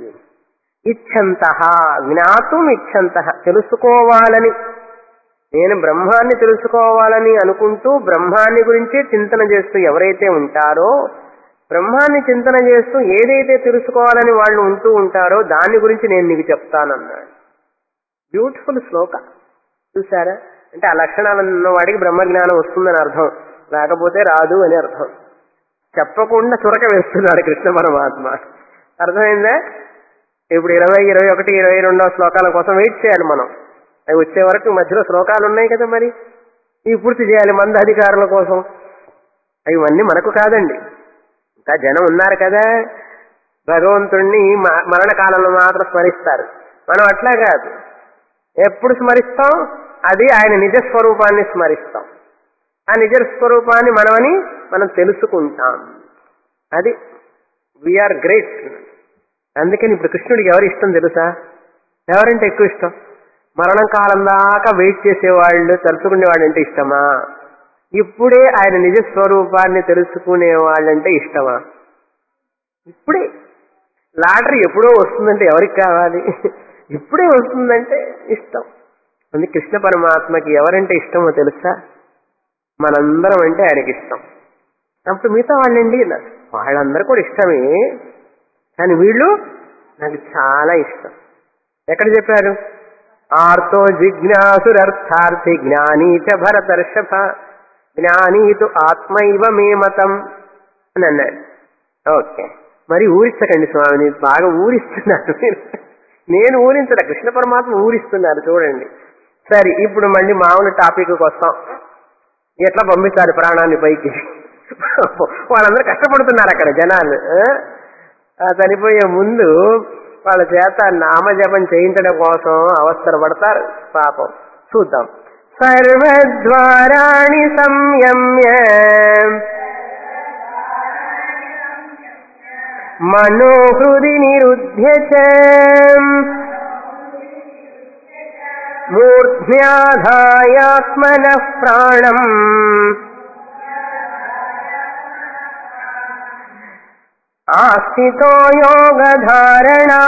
ఇచ్చంత జ్ఞాతుం ఇచ్చంత తెలుసుకోవాలని నేను బ్రహ్మాన్ని తెలుసుకోవాలని అనుకుంటూ బ్రహ్మాన్ని గురించే చింతన చేస్తూ ఎవరైతే ఉంటారో బ్రహ్మాన్ని చింతన చేస్తూ ఏదైతే తెలుసుకోవాలని వాళ్ళు ఉంటూ ఉంటారో దాని గురించి నేను నీకు చెప్తానన్నాడు బ్యూటిఫుల్ శ్లోక చూసారా అంటే ఆ లక్షణాలు ఉన్న వాడికి బ్రహ్మజ్ఞానం వస్తుందని అర్థం లేకపోతే రాదు అని అర్థం చెప్పకుండా చురక వేస్తున్నాడు కృష్ణ పరమాత్మ అర్థమైందా ఇప్పుడు ఇరవై ఇరవై ఒకటి ఇరవై రెండవ శ్లోకాల కోసం వెయిట్ చేయాలి మనం అవి వచ్చే వరకు మధ్యలో శ్లోకాలు ఉన్నాయి కదా మరి ఇవి పూర్తి చేయాలి మంద అధికారుల కోసం ఇవన్నీ మనకు కాదండి ఇంకా జనం ఉన్నారు కదా భగవంతుణ్ణి మ- మరణకాలంలో మాత్రం స్మరిస్తారు మనం అట్లా కాదు ఎప్పుడు స్మరిస్తాం అది ఆయన నిజ స్వరూపాన్ని స్మరిస్తాం ఆ నిజ స్వరూపాన్ని మనమని మనం తెలుసుకుంటాం అది వీఆర్ గ్రేట్ అందుకని ఇప్పుడు కృష్ణుడికి ఎవరు ఇష్టం తెలుసా ఎవరంటే ఎక్కువ ఇష్టం మరణం కాలం దాకా వెయిట్ చేసేవాళ్ళు తలుచుకునేవాళ్ళు అంటే ఇష్టమా ఇప్పుడే ఆయన నిజ స్వరూపాన్ని తెలుసుకునే వాళ్ళంటే ఇష్టమా ఇప్పుడే లాటరీ ఎప్పుడో వస్తుందంటే ఎవరికి కావాలి ఇప్పుడే వస్తుందంటే ఇష్టం అందుకే కృష్ణ పరమాత్మకి ఎవరంటే ఇష్టమో తెలుసా మనందరం అంటే ఆయనకి ఇష్టం అప్పుడు మిగతా వాళ్ళండి నా- వాళ్ళందరూ కూడా ఇష్టమే కానీ వీళ్ళు నాకు చాలా ఇష్టం ఎక్కడ చెప్పారు ఆర్తో జిజ్ఞాసురర్థార్థి జ్ఞానీ చ భరతర్షభ జ్ఞానీతు ఆత్మైవ మే మతం అని అన్నాడు ఓకే మరి ఊరించకండి స్వామిని బాగా ఊరిస్తున్నారు మీరు నేను ఊరించడం కృష్ణ పరమాత్మ ఊరిస్తున్నారు చూడండి సరే ఇప్పుడు మళ్ళీ మామూలు టాపిక్ వస్తాం ఎట్లా పంపించాలి ప్రాణాన్ని పైకి వాళ్ళందరూ కష్టపడుతున్నారు అక్కడ జనాలు ఆ? ఆ చనిపోయే ముందు వాళ్ళ చేత నామజపం చేయించడం కోసం అవస్థలు పడతారు పాపం చూద్దాం సర్వద్వారాణి సంయమ్య మనోహృది నిరుధ్య చ మూర్ధ్యాధాయాత్మన ప్రాణం ఆస్థితో యోగధారణా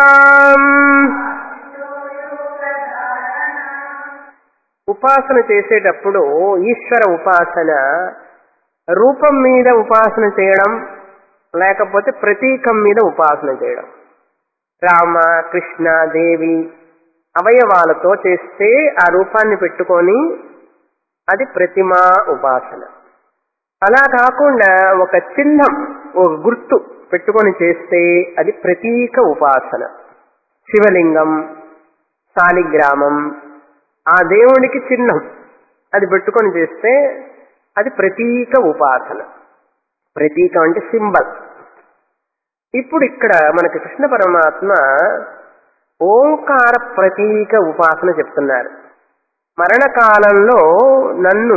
ఉపాసన చేసేటప్పుడు ఈశ్వర ఉపాసన రూపం మీద ఉపాసన చేయడం లేకపోతే ప్రతీకం మీద ఉపాసన చేయడం రామ కృష్ణ దేవి అవయవాలతో చేస్తే ఆ రూపాన్ని పెట్టుకొని అది ప్రతిమా ఉపాసన అలా కాకుండా ఒక చిహ్నం ఒక గుర్తు పెట్టుకొని చేస్తే అది ప్రతీక ఉపాసన శివలింగం శాలిగ్రామం ఆ దేవుడికి చిహ్నం అది పెట్టుకొని చేస్తే అది ప్రతీక ఉపాసన ప్రతీకం అంటే సింబల్ ఇప్పుడు ఇక్కడ మనకి కృష్ణ పరమాత్మ ఓంకార ప్రతీక ఉపాసన చెప్తున్నారు మరణకాలంలో నన్ను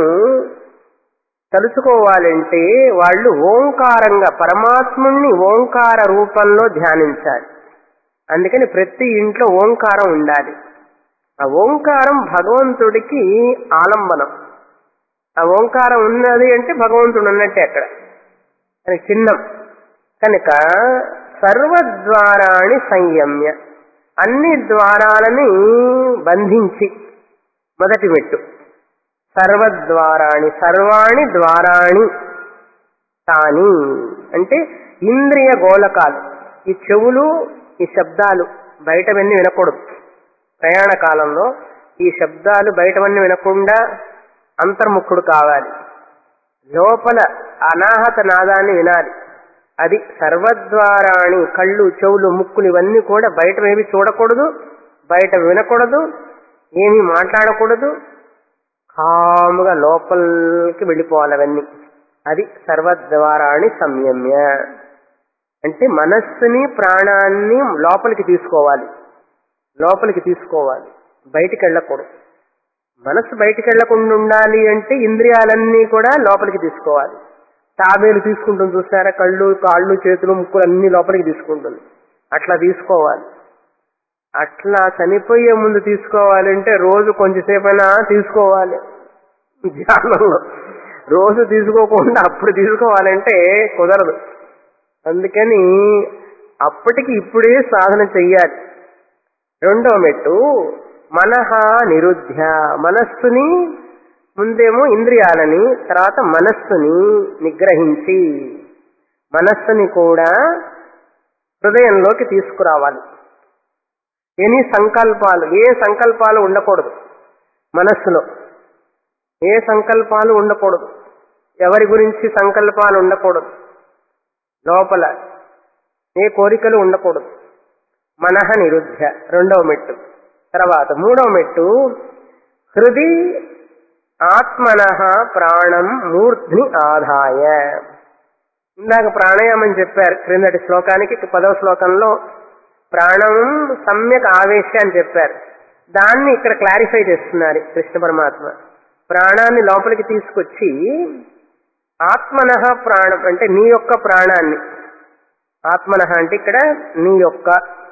తలుచుకోవాలంటే వాళ్ళు ఓంకారంగా పరమాత్ముణ్ణి ఓంకార రూపంలో ధ్యానించాలి అందుకని ప్రతి ఇంట్లో ఓంకారం ఉండాలి ఆ ఓంకారం భగవంతుడికి ఆలంబనం ఆ ఓంకారం ఉన్నది అంటే భగవంతుడు ఉన్నట్టే అక్కడ అది చిన్నం కనుక సర్వద్వారాణి సంయమ్య అన్ని ద్వారాలని బంధించి మొదటి మెట్టు సర్వద్వారాణి సర్వాణి ద్వారాణి తాని అంటే ఇంద్రియ గోళకాలు ఈ చెవులు ఈ శబ్దాలు బయటవన్నీ వినకూడదు ప్రయాణ కాలంలో ఈ శబ్దాలు బయటవన్నీ వినకుండా అంతర్ముఖుడు కావాలి లోపల అనాహత నాదాన్ని వినాలి అది సర్వద్వారాణి కళ్ళు చెవులు ముక్కులు ఇవన్నీ కూడా బయట ఏమి చూడకూడదు బయట వినకూడదు ఏమీ మాట్లాడకూడదు కాముగా లోపలికి వెళ్ళిపోవాలి అవన్నీ అది సర్వద్వారాణి సంయమ్య అంటే మనస్సుని ప్రాణాన్ని లోపలికి తీసుకోవాలి లోపలికి తీసుకోవాలి బయటికి వెళ్ళకూడదు మనస్సు బయటికి వెళ్లకుండా ఉండాలి అంటే ఇంద్రియాలన్నీ కూడా లోపలికి తీసుకోవాలి తాబేలు తీసుకుంటుంది చూసారా కళ్ళు కాళ్ళు చేతులు ముక్కులు అన్ని లోపలికి తీసుకుంటుంది అట్లా తీసుకోవాలి అట్లా చనిపోయే ముందు తీసుకోవాలంటే రోజు కొంచెంసేపైనా తీసుకోవాలి ధ్యానంలో రోజు తీసుకోకుండా అప్పుడు తీసుకోవాలంటే కుదరదు అందుకని అప్పటికి ఇప్పుడే సాధన చెయ్యాలి రెండో మెట్టు మనహ నిరుధ్య మనస్సుని ముందేమో ఇంద్రియాలని తర్వాత మనస్సుని నిగ్రహించి మనస్సుని కూడా హృదయంలోకి తీసుకురావాలి ఎన్ని సంకల్పాలు ఏ సంకల్పాలు ఉండకూడదు మనస్సులో ఏ సంకల్పాలు ఉండకూడదు ఎవరి గురించి సంకల్పాలు ఉండకూడదు లోపల ఏ కోరికలు ఉండకూడదు మనహ నిరుధ్య రెండవ మెట్టు తర్వాత మూడవ మెట్టు హృది ఆత్మన ప్రాణం మూర్ధ్ని ఆదాయ ఇందాక ప్రాణాయామం చెప్పారు క్రిందటి శ్లోకానికి పదవ శ్లోకంలో ప్రాణం సమ్యక్ ఆవేశ అని చెప్పారు దాన్ని ఇక్కడ క్లారిఫై చేస్తున్నారు కృష్ణ పరమాత్మ ప్రాణాన్ని లోపలికి తీసుకొచ్చి ఆత్మన ప్రాణం అంటే నీ యొక్క ప్రాణాన్ని ఆత్మన అంటే ఇక్కడ నీ యొక్క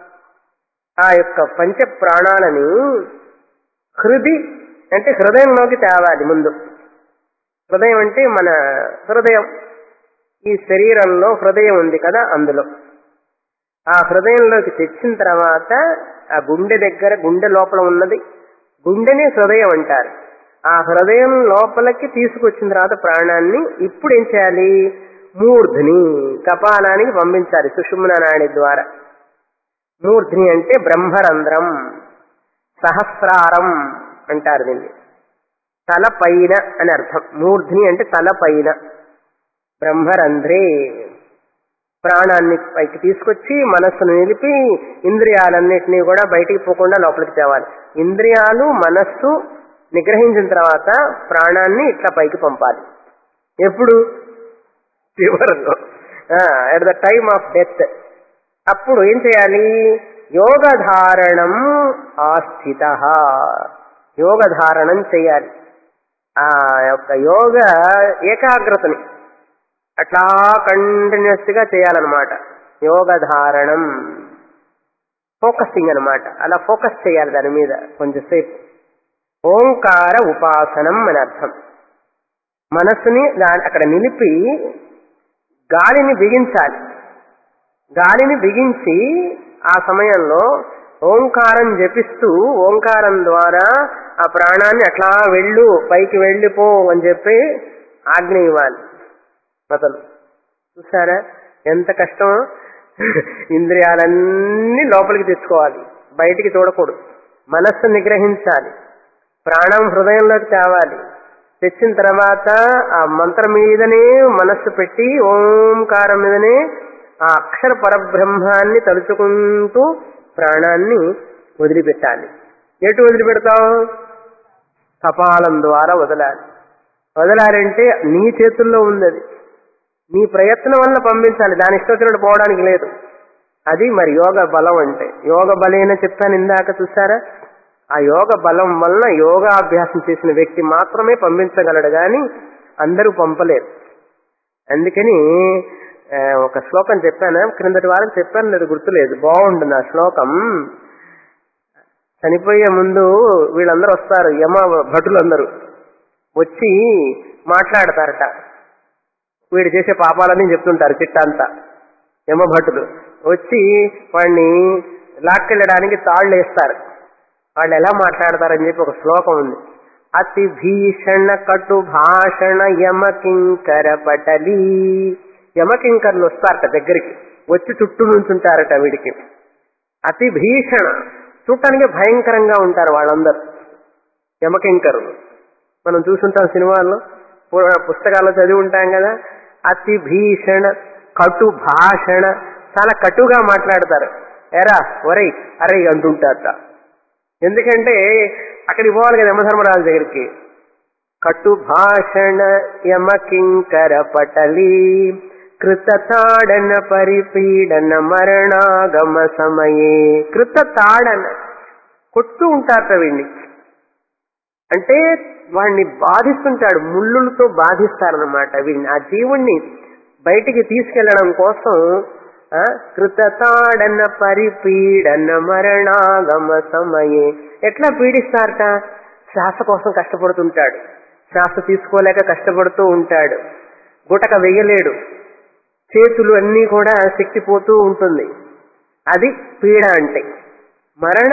ఆ యొక్క పంచ ప్రాణాలని హృది అంటే హృదయంలోకి తేవాలి ముందు హృదయం అంటే మన హృదయం ఈ శరీరంలో హృదయం ఉంది కదా అందులో ఆ హృదయంలోకి తెచ్చిన తర్వాత ఆ గుండె దగ్గర గుండె లోపల ఉన్నది గుండెని హృదయం అంటారు ఆ హృదయం లోపలికి తీసుకొచ్చిన తర్వాత ప్రాణాన్ని ఇప్పుడు ఏం చేయాలి మూర్ధని కపాలానికి పంపించాలి సుషుమ్న నాడి ద్వారా మూర్ధ్ని అంటే బ్రహ్మరంధ్రం సహస్రారం అంటారు దీన్ని తల పైన అని అర్థం మూర్ధ్ని అంటే తల పైన బ్రహ్మరంధ్రే ప్రాణాన్ని పైకి తీసుకొచ్చి మనస్సును నిలిపి ఇంద్రియాలన్నింటినీ కూడా బయటికి పోకుండా లోపలికి తేవాలి ఇంద్రియాలు మనస్సు నిగ్రహించిన తర్వాత ప్రాణాన్ని ఇట్లా పైకి పంపాలి ఎప్పుడు చివరిలో at the time of death అప్పుడు ఏం చేయాలి యోగధారణం ఆస్థిత యోగధారణం చేయాలి ఆ యొక్క యోగ ఏకాగ్రతని అట్లా కంటిన్యూస్ గా చేయాలన్నమాట యోగధారణం ఫోకసింగ్ అన్నమాట అలా ఫోకస్ చేయాలి దాని మీద కొంచెంసేపు ఓంకార ఉపాసనం అని అర్థం మనస్సుని దాని అక్కడ నిలిపి గాలిని బిగించాలి గాలిని బిగించి ఆ సమయంలో ఓంకారం జపిస్తూ ఓంకారం ద్వారా ఆ ప్రాణాన్ని అట్లా వెళ్ళు పైకి వెళ్ళిపో అని చెప్పి ఆజ్ఞ ఇవ్వాలి అతను చూసారా ఎంత కష్టం ఇంద్రియాలన్నీ లోపలికి తెచ్చుకోవాలి బయటికి చూడకూడదు మనస్సు నిగ్రహించాలి ప్రాణం హృదయంలోకి తేవాలి తెచ్చిన తర్వాత ఆ మంత్రం మీదనే మనస్సు పెట్టి ఓంకారం మీదనే ఆ అక్షర పరబ్రహ్మాన్ని తలుచుకుంటూ ప్రాణాన్ని వదిలిపెట్టాలి ఎటు వదిలిపెడతాం కపాలం ద్వారా వదలాలి వదలాలంటే నీ చేతుల్లో ఉంది అది నీ ప్రయత్నం వల్ల పంపించాలి దాని ఇష్టం పోవడానికి లేదు అది మరి యోగ బలం అంటే యోగ బలేన చెప్పాను ఇందాక చూసారా ఆ యోగ బలం వలన యోగాభ్యాసం చేసిన వ్యక్తి మాత్రమే పంపించగలడు గాని అందరూ పంపలేరు అందుకని ఆ, ఒక శ్లోకం చెప్పాను క్రిందటి వారం చెప్పాను లేదు గుర్తులేదు బాగుంటుంది ఆ శ్లోకం చనిపోయే ముందు వీళ్ళందరూ వస్తారు యమ భటులందరూ వచ్చి మాట్లాడతారట వీడు చేసే పాపాలని చెప్తుంటారు చిట్టంతా యమభటులు వచ్చి వాడిని లాక్కెళ్ళడానికి తాళ్ళు వేస్తారు వాళ్ళు ఎలా మాట్లాడతారని చెప్పి ఒక శ్లోకం ఉంది అతి భీషణ కటు భాషణ యమకింకర పటలి యమకింకర్లు వస్తారట దగ్గరికి వచ్చి చుట్టూ నుంచుంటారట వీడికి అతి భీషణ చూడటానికి భయంకరంగా ఉంటారు వాళ్ళందరూ యమకింకరులు మనం చూసుంటాం సినిమాల్లో పు- పుస్తకాల్లో చదివి ఉంటాం కదా అతి భీషణ కటు భాషణ చాలా కటుగా మాట్లాడతారు ఎరా ఒరై అరై అంటుంటారట ఎందుకంటే అక్కడికి పోవాలి కదా యమధర్మరాజు దగ్గరికి కటు భాషణ యమకింకర పటలి కృత తాడన పరిపీడన మరణాగమ సమయే కృత తాడన కొట్టు ఉంటారట వీడిని అంటే వాడిని బాధిస్తుంటాడు ముళ్ళులతో బాధిస్తారనమాట వీడిని ఆ జీవుణ్ణి బయటికి తీసుకెళ్లడం కోసం ఆ, కృతతాడన పరిపీడన మరణాగమ సమయే ఎట్లా పీడిస్తారట శ్వాస కోసం కష్టపడుతుంటాడు శ్వాస తీసుకోలేక కష్టపడుతూ ఉంటాడు గుటక వెయ్యలేడు చేతులు అన్నీ కూడా శక్తిపోతూ ఉంటుంది అది పీడ అంటే మరణ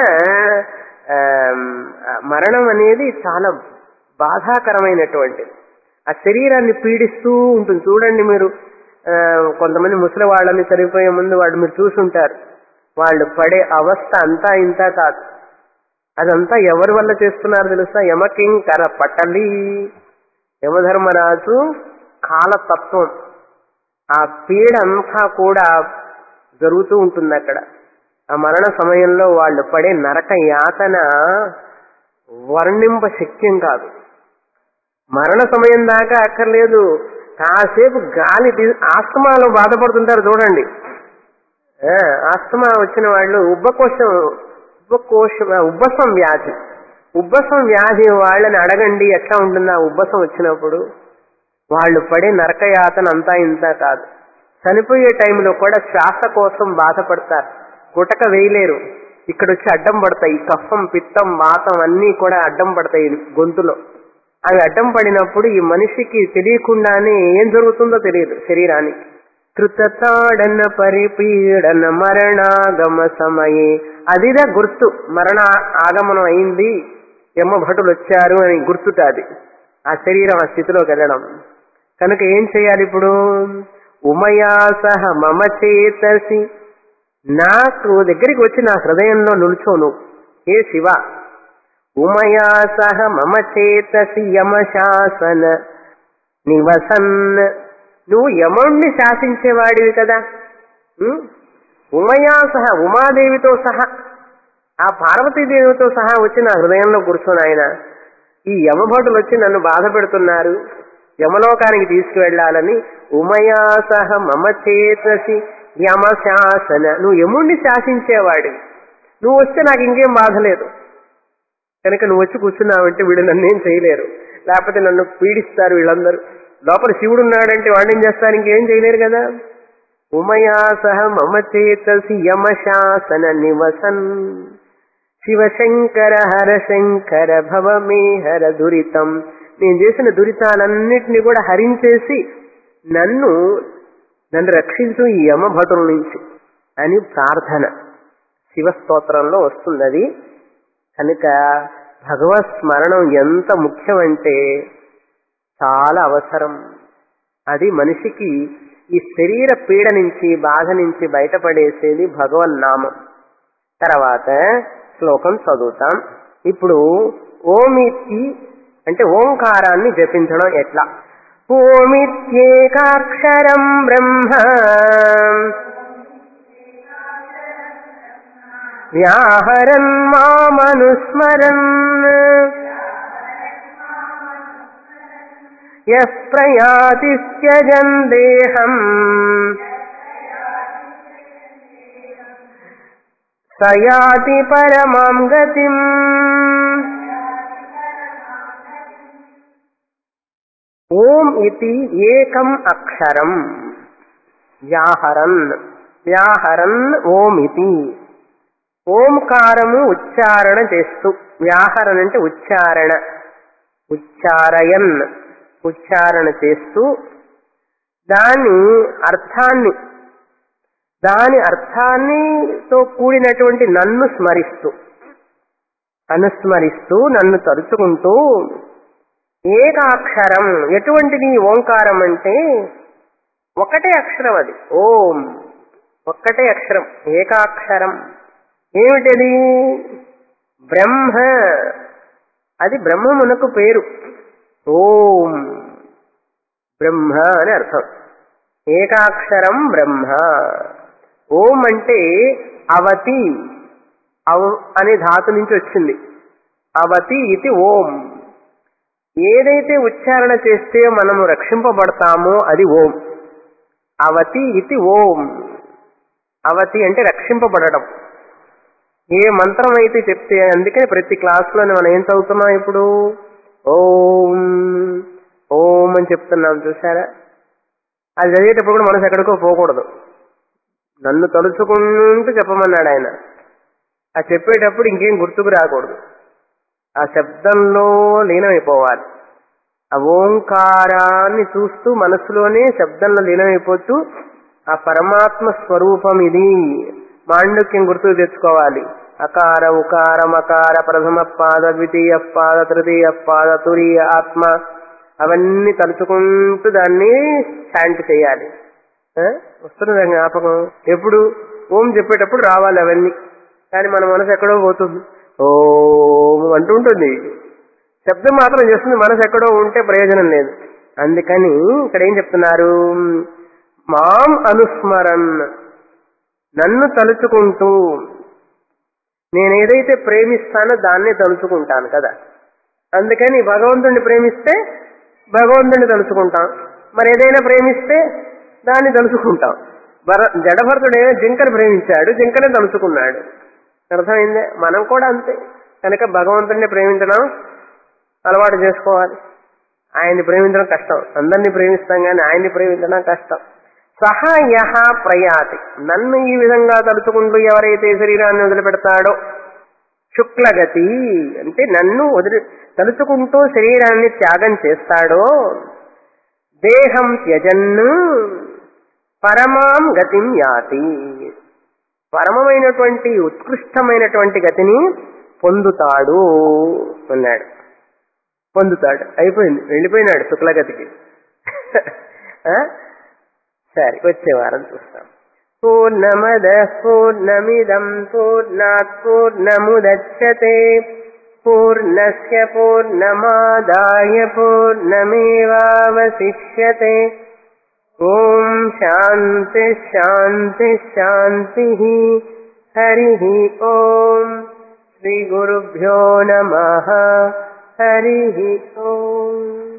ఆమ్, ఆ మరణం అనేది చాలా బాధాకరమైనటువంటిది ఆ శరీరాన్ని పీడిస్తూ ఉంటుంది చూడండి మీరు ఆ, కొంతమంది ముసలి వాళ్ళని చనిపోయే ముందు వాళ్ళు మీరు చూసుంటారు వాళ్ళు పడే అవస్థ అంతా ఇంత కాదు అదంతా ఎవరి వల్ల చేస్తున్నారు తెలుసా యమకింకర పటలి యమధర్మరాజు కాలతత్వం ఆ పీడ అంతా కూడా జరుగుతూ ఉంటుంది అక్కడ ఆ మరణ సమయంలో వాళ్ళు పడే నరక యాతన వర్ణింప శక్యం కాదు మరణ సమయం దాకా అక్కర్లేదు కాసేపు గాలి తీ- ఆస్తమాలో బాధపడుతుంటారు చూడండి ఆ, ఆస్తమా వచ్చిన వాళ్ళు ఉబ్బకోశం ఉబ్బకోశం ఆ, ఉబ్బసం వ్యాధి ఉబ్బసం వ్యాధి వాళ్ళని అడగండి ఎట్లా ఉంటుంది ఆ ఉబ్బసం వచ్చినప్పుడు వాళ్ళు పడే నరకయాతన అంతా ఇంత కాదు చనిపోయే టైంలో కూడా శ్వాస కోసం బాధపడతారు గుటక వేయలేరు ఇక్కడ వచ్చి అడ్డం పడతాయి ఈ కఫం పిత్తం వాతం అన్నీ కూడా అడ్డం పడతాయి గొంతులో అవి అడ్డం పడినప్పుడు ఈ మనిషికి తెలియకుండానే ఏం జరుగుతుందో తెలియదు శరీరానికి కృతతాడన పరిపీడన మరణాగమ సమయే అదిదా గుర్తు మరణ ఆగమనం అయింది యమ భటులు వచ్చారు అని గుర్తుట అది ఆ శరీరం ఆ స్థితిలోకి వెళ్ళడం కనుక ఏం చేయాలి ఇప్పుడు ఉమయా సహ మమ చేతసి నాకు దగ్గరికి వచ్చి నా హృదయంలో నిల్చోను ఏ శివ ఉమయా సహ మమ చేతసి యమశాసన నివసన్ నువ్వు యముణ్ణి శాసించేవాడివి కదా ఉం? ఉమయా సహ ఉమాదేవితో సహా ఆ పార్వతీదేవితో సహా వచ్చి నా హృదయంలో కూర్చొని ఆయన ఈ యమభటులు వచ్చి నన్ను బాధ పెడుతున్నారు యమలోకానికి తీసుకువెళ్లాలని ఉమయా సహ మమ చేతసి యమశాసన నువ్వు యముణ్ణి శాసించేవాడివి నువ్వు వస్తే నాకు ఇంకేం బాధ లేదు కనుక నువ్వు వచ్చి కూర్చున్నావంటే వీడు నన్నేం చేయలేరు లేకపోతే నన్ను పీడిస్తారు వీళ్ళందరూ లోపల శివుడు ఉన్నాడంటే వాడిని ఏం చేస్తారు ఇంకేం చేయలేరు కదా ఉమయా సహ మమ చేతసి యమశాసన నివసన్ శివశంకర హర శంకర భవ మే హర దురితం నేను చేసిన దురితాలన్నిటినీ కూడా హరించేసి నన్ను నన్ను రక్షించు ఈ యమభటుల నుంచి అని ప్రార్థన శివస్తోత్రంలో వస్తుంది అది కనుక భగవత్ స్మరణం ఎంత ముఖ్యమంటే చాలా అవసరం అది మనిషికి ఈ శరీర పీడ నుంచి బాధ నుంచి బయటపడేసేది భగవన్నామం తర్వాత శ్లోకం చదువుతాం ఇప్పుడు ఓమితి అంటే ఓంకారాన్ని జపించడం ఎట్లా ఓమిత్యేకాక్షరం బ్రహ్మ వ్యాహరన్ మామనుస్మరన్ యః ప్రయాతి త్యజన్ దేహం సయాతి పరమాం గతిం ఓం ఇది ఏకం అక్షరం వ్యాహరన్ వ్యాహరన్ ఓం ఇది ఓంకారము ఉచ్చారణ చేస్తూ వ్యాహరణ అంటే ఉచ్చారణ ఉచ్చారయన్ ఉచ్చారణ చేస్తూ దాని అర్థాన్ని దాని అర్థాన్నితో కూడినటువంటి నన్ను స్మరిస్తూ అనుస్మరిస్తూ నన్ను తలుచుకుంటూ ఏకాక్షరం ఎటువంటిది ఈ ఓంకారం అంటే ఒకటే అక్షరం అది ఓం ఒక్కటే అక్షరం ఏకాక్షరం ఏమిటది బ్రహ్మ అది బ్రహ్మమునకు పేరు ఓం బ్రహ్మ అని అర్థం ఏకాక్షరం బ్రహ్మ ఓం అంటే అవతి అవ్ అనే ధాతు నుంచి వచ్చింది అవతి ఇది ఓం ఏదైతే ఉచ్చారణ చేస్తే మనము రక్షింపబడతామో అది ఓం అవతి ఇది ఓం అవతి అంటే రక్షింపబడడం ఏ మంత్రం అయితే చెప్తే అందుకని ప్రతి క్లాస్లోనే మనం ఏం చదువుతున్నాం ఇప్పుడు ఓం ఓం అని చెప్తున్నాం చూసారా అది చదివేటప్పుడు కూడా మనసు ఎక్కడికో పోకూడదు నన్ను తలుచుకుంటూ చెప్పమన్నాడు ఆయన ఆ చెప్పేటప్పుడు ఇంకేం గుర్తుకు రాకూడదు ఆ శబ్దంలో లీనమైపోవాలి ఆ ఓంకారాన్ని చూస్తూ మనసులోనే శబ్దంలో లీనమైపోతూ ఆ పరమాత్మ స్వరూపం ఇది మాండుక్యం గుర్తుకు తెచ్చుకోవాలి అకార ఉకార మకార ప్రథమ పాద ద్వితీయ పాద తృతీయ పాద తురీయ ఆత్మ అవన్నీ తలుచుకుంటూ దాన్ని శాంతి చేయాలి ఆ? వస్తున్నది జ్ఞాపకం ఎప్పుడు ఓం చెప్పేటప్పుడు రావాలి అవన్నీ కానీ మన మనసు ఎక్కడో పోతుంది ఓం అంటూ ఉంటుంది శబ్దం మాత్రం చేస్తుంది మనసు ఎక్కడో ఉంటే ప్రయోజనం లేదు అందుకని ఇక్కడ ఏం చెప్తున్నారు మాం అనుస్మరన్ నన్ను తలుచుకుంటూ నేను ఏదైతే ప్రేమిస్తానో దాన్నే తలుచుకుంటాను కదా అందుకని భగవంతుడిని ప్రేమిస్తే భగవంతుడిని తలుచుకుంటాం మరి ఏదైనా ప్రేమిస్తే దాన్ని తలుచుకుంటాం భర జడభరతుడైనా జింకను ప్రేమించాడు జింకనే తలుచుకున్నాడు అర్థమైందే మనం కూడా అంతే కనుక భగవంతుడిని ప్రేమించడం అలవాటు చేసుకోవాలి ఆయన్ని ప్రేమించడం కష్టం అందరినీ ప్రేమిస్తాం కానీ ఆయన్ని ప్రేమించడం కష్టం సహా యహ ప్రయాతి నన్ను ఈ విధంగా తలుచుకుంటూ ఎవరైతే శరీరాన్ని వదిలిపెడతాడో శుక్లగతి అంటే నన్ను వదిలి తలుచుకుంటూ శరీరాన్ని త్యాగం చేస్తాడో దేహం త్యజన్ను పరమాం గతిం యాతి పరమమైనటువంటి ఉత్కృష్టమైనటువంటి గతిని పొందుతాడు అన్నాడు పొందుతాడు అయిపోయింది వెళ్ళిపోయినాడు శుక్లగతికి ఆ? సరే వచ్చే వారం చూస్తాం పూర్ణమద పూర్ణమిదం పూర్ణాత్ పూర్ణముదచ్చతే పూర్ణస్య పూర్ణమాదాయ పూర్ణమేవావశిష్యతే ఓం శాంతి శాంతి శాంతి హరి ఓం శ్రీ గురుభ్యో నమ హరి ఓం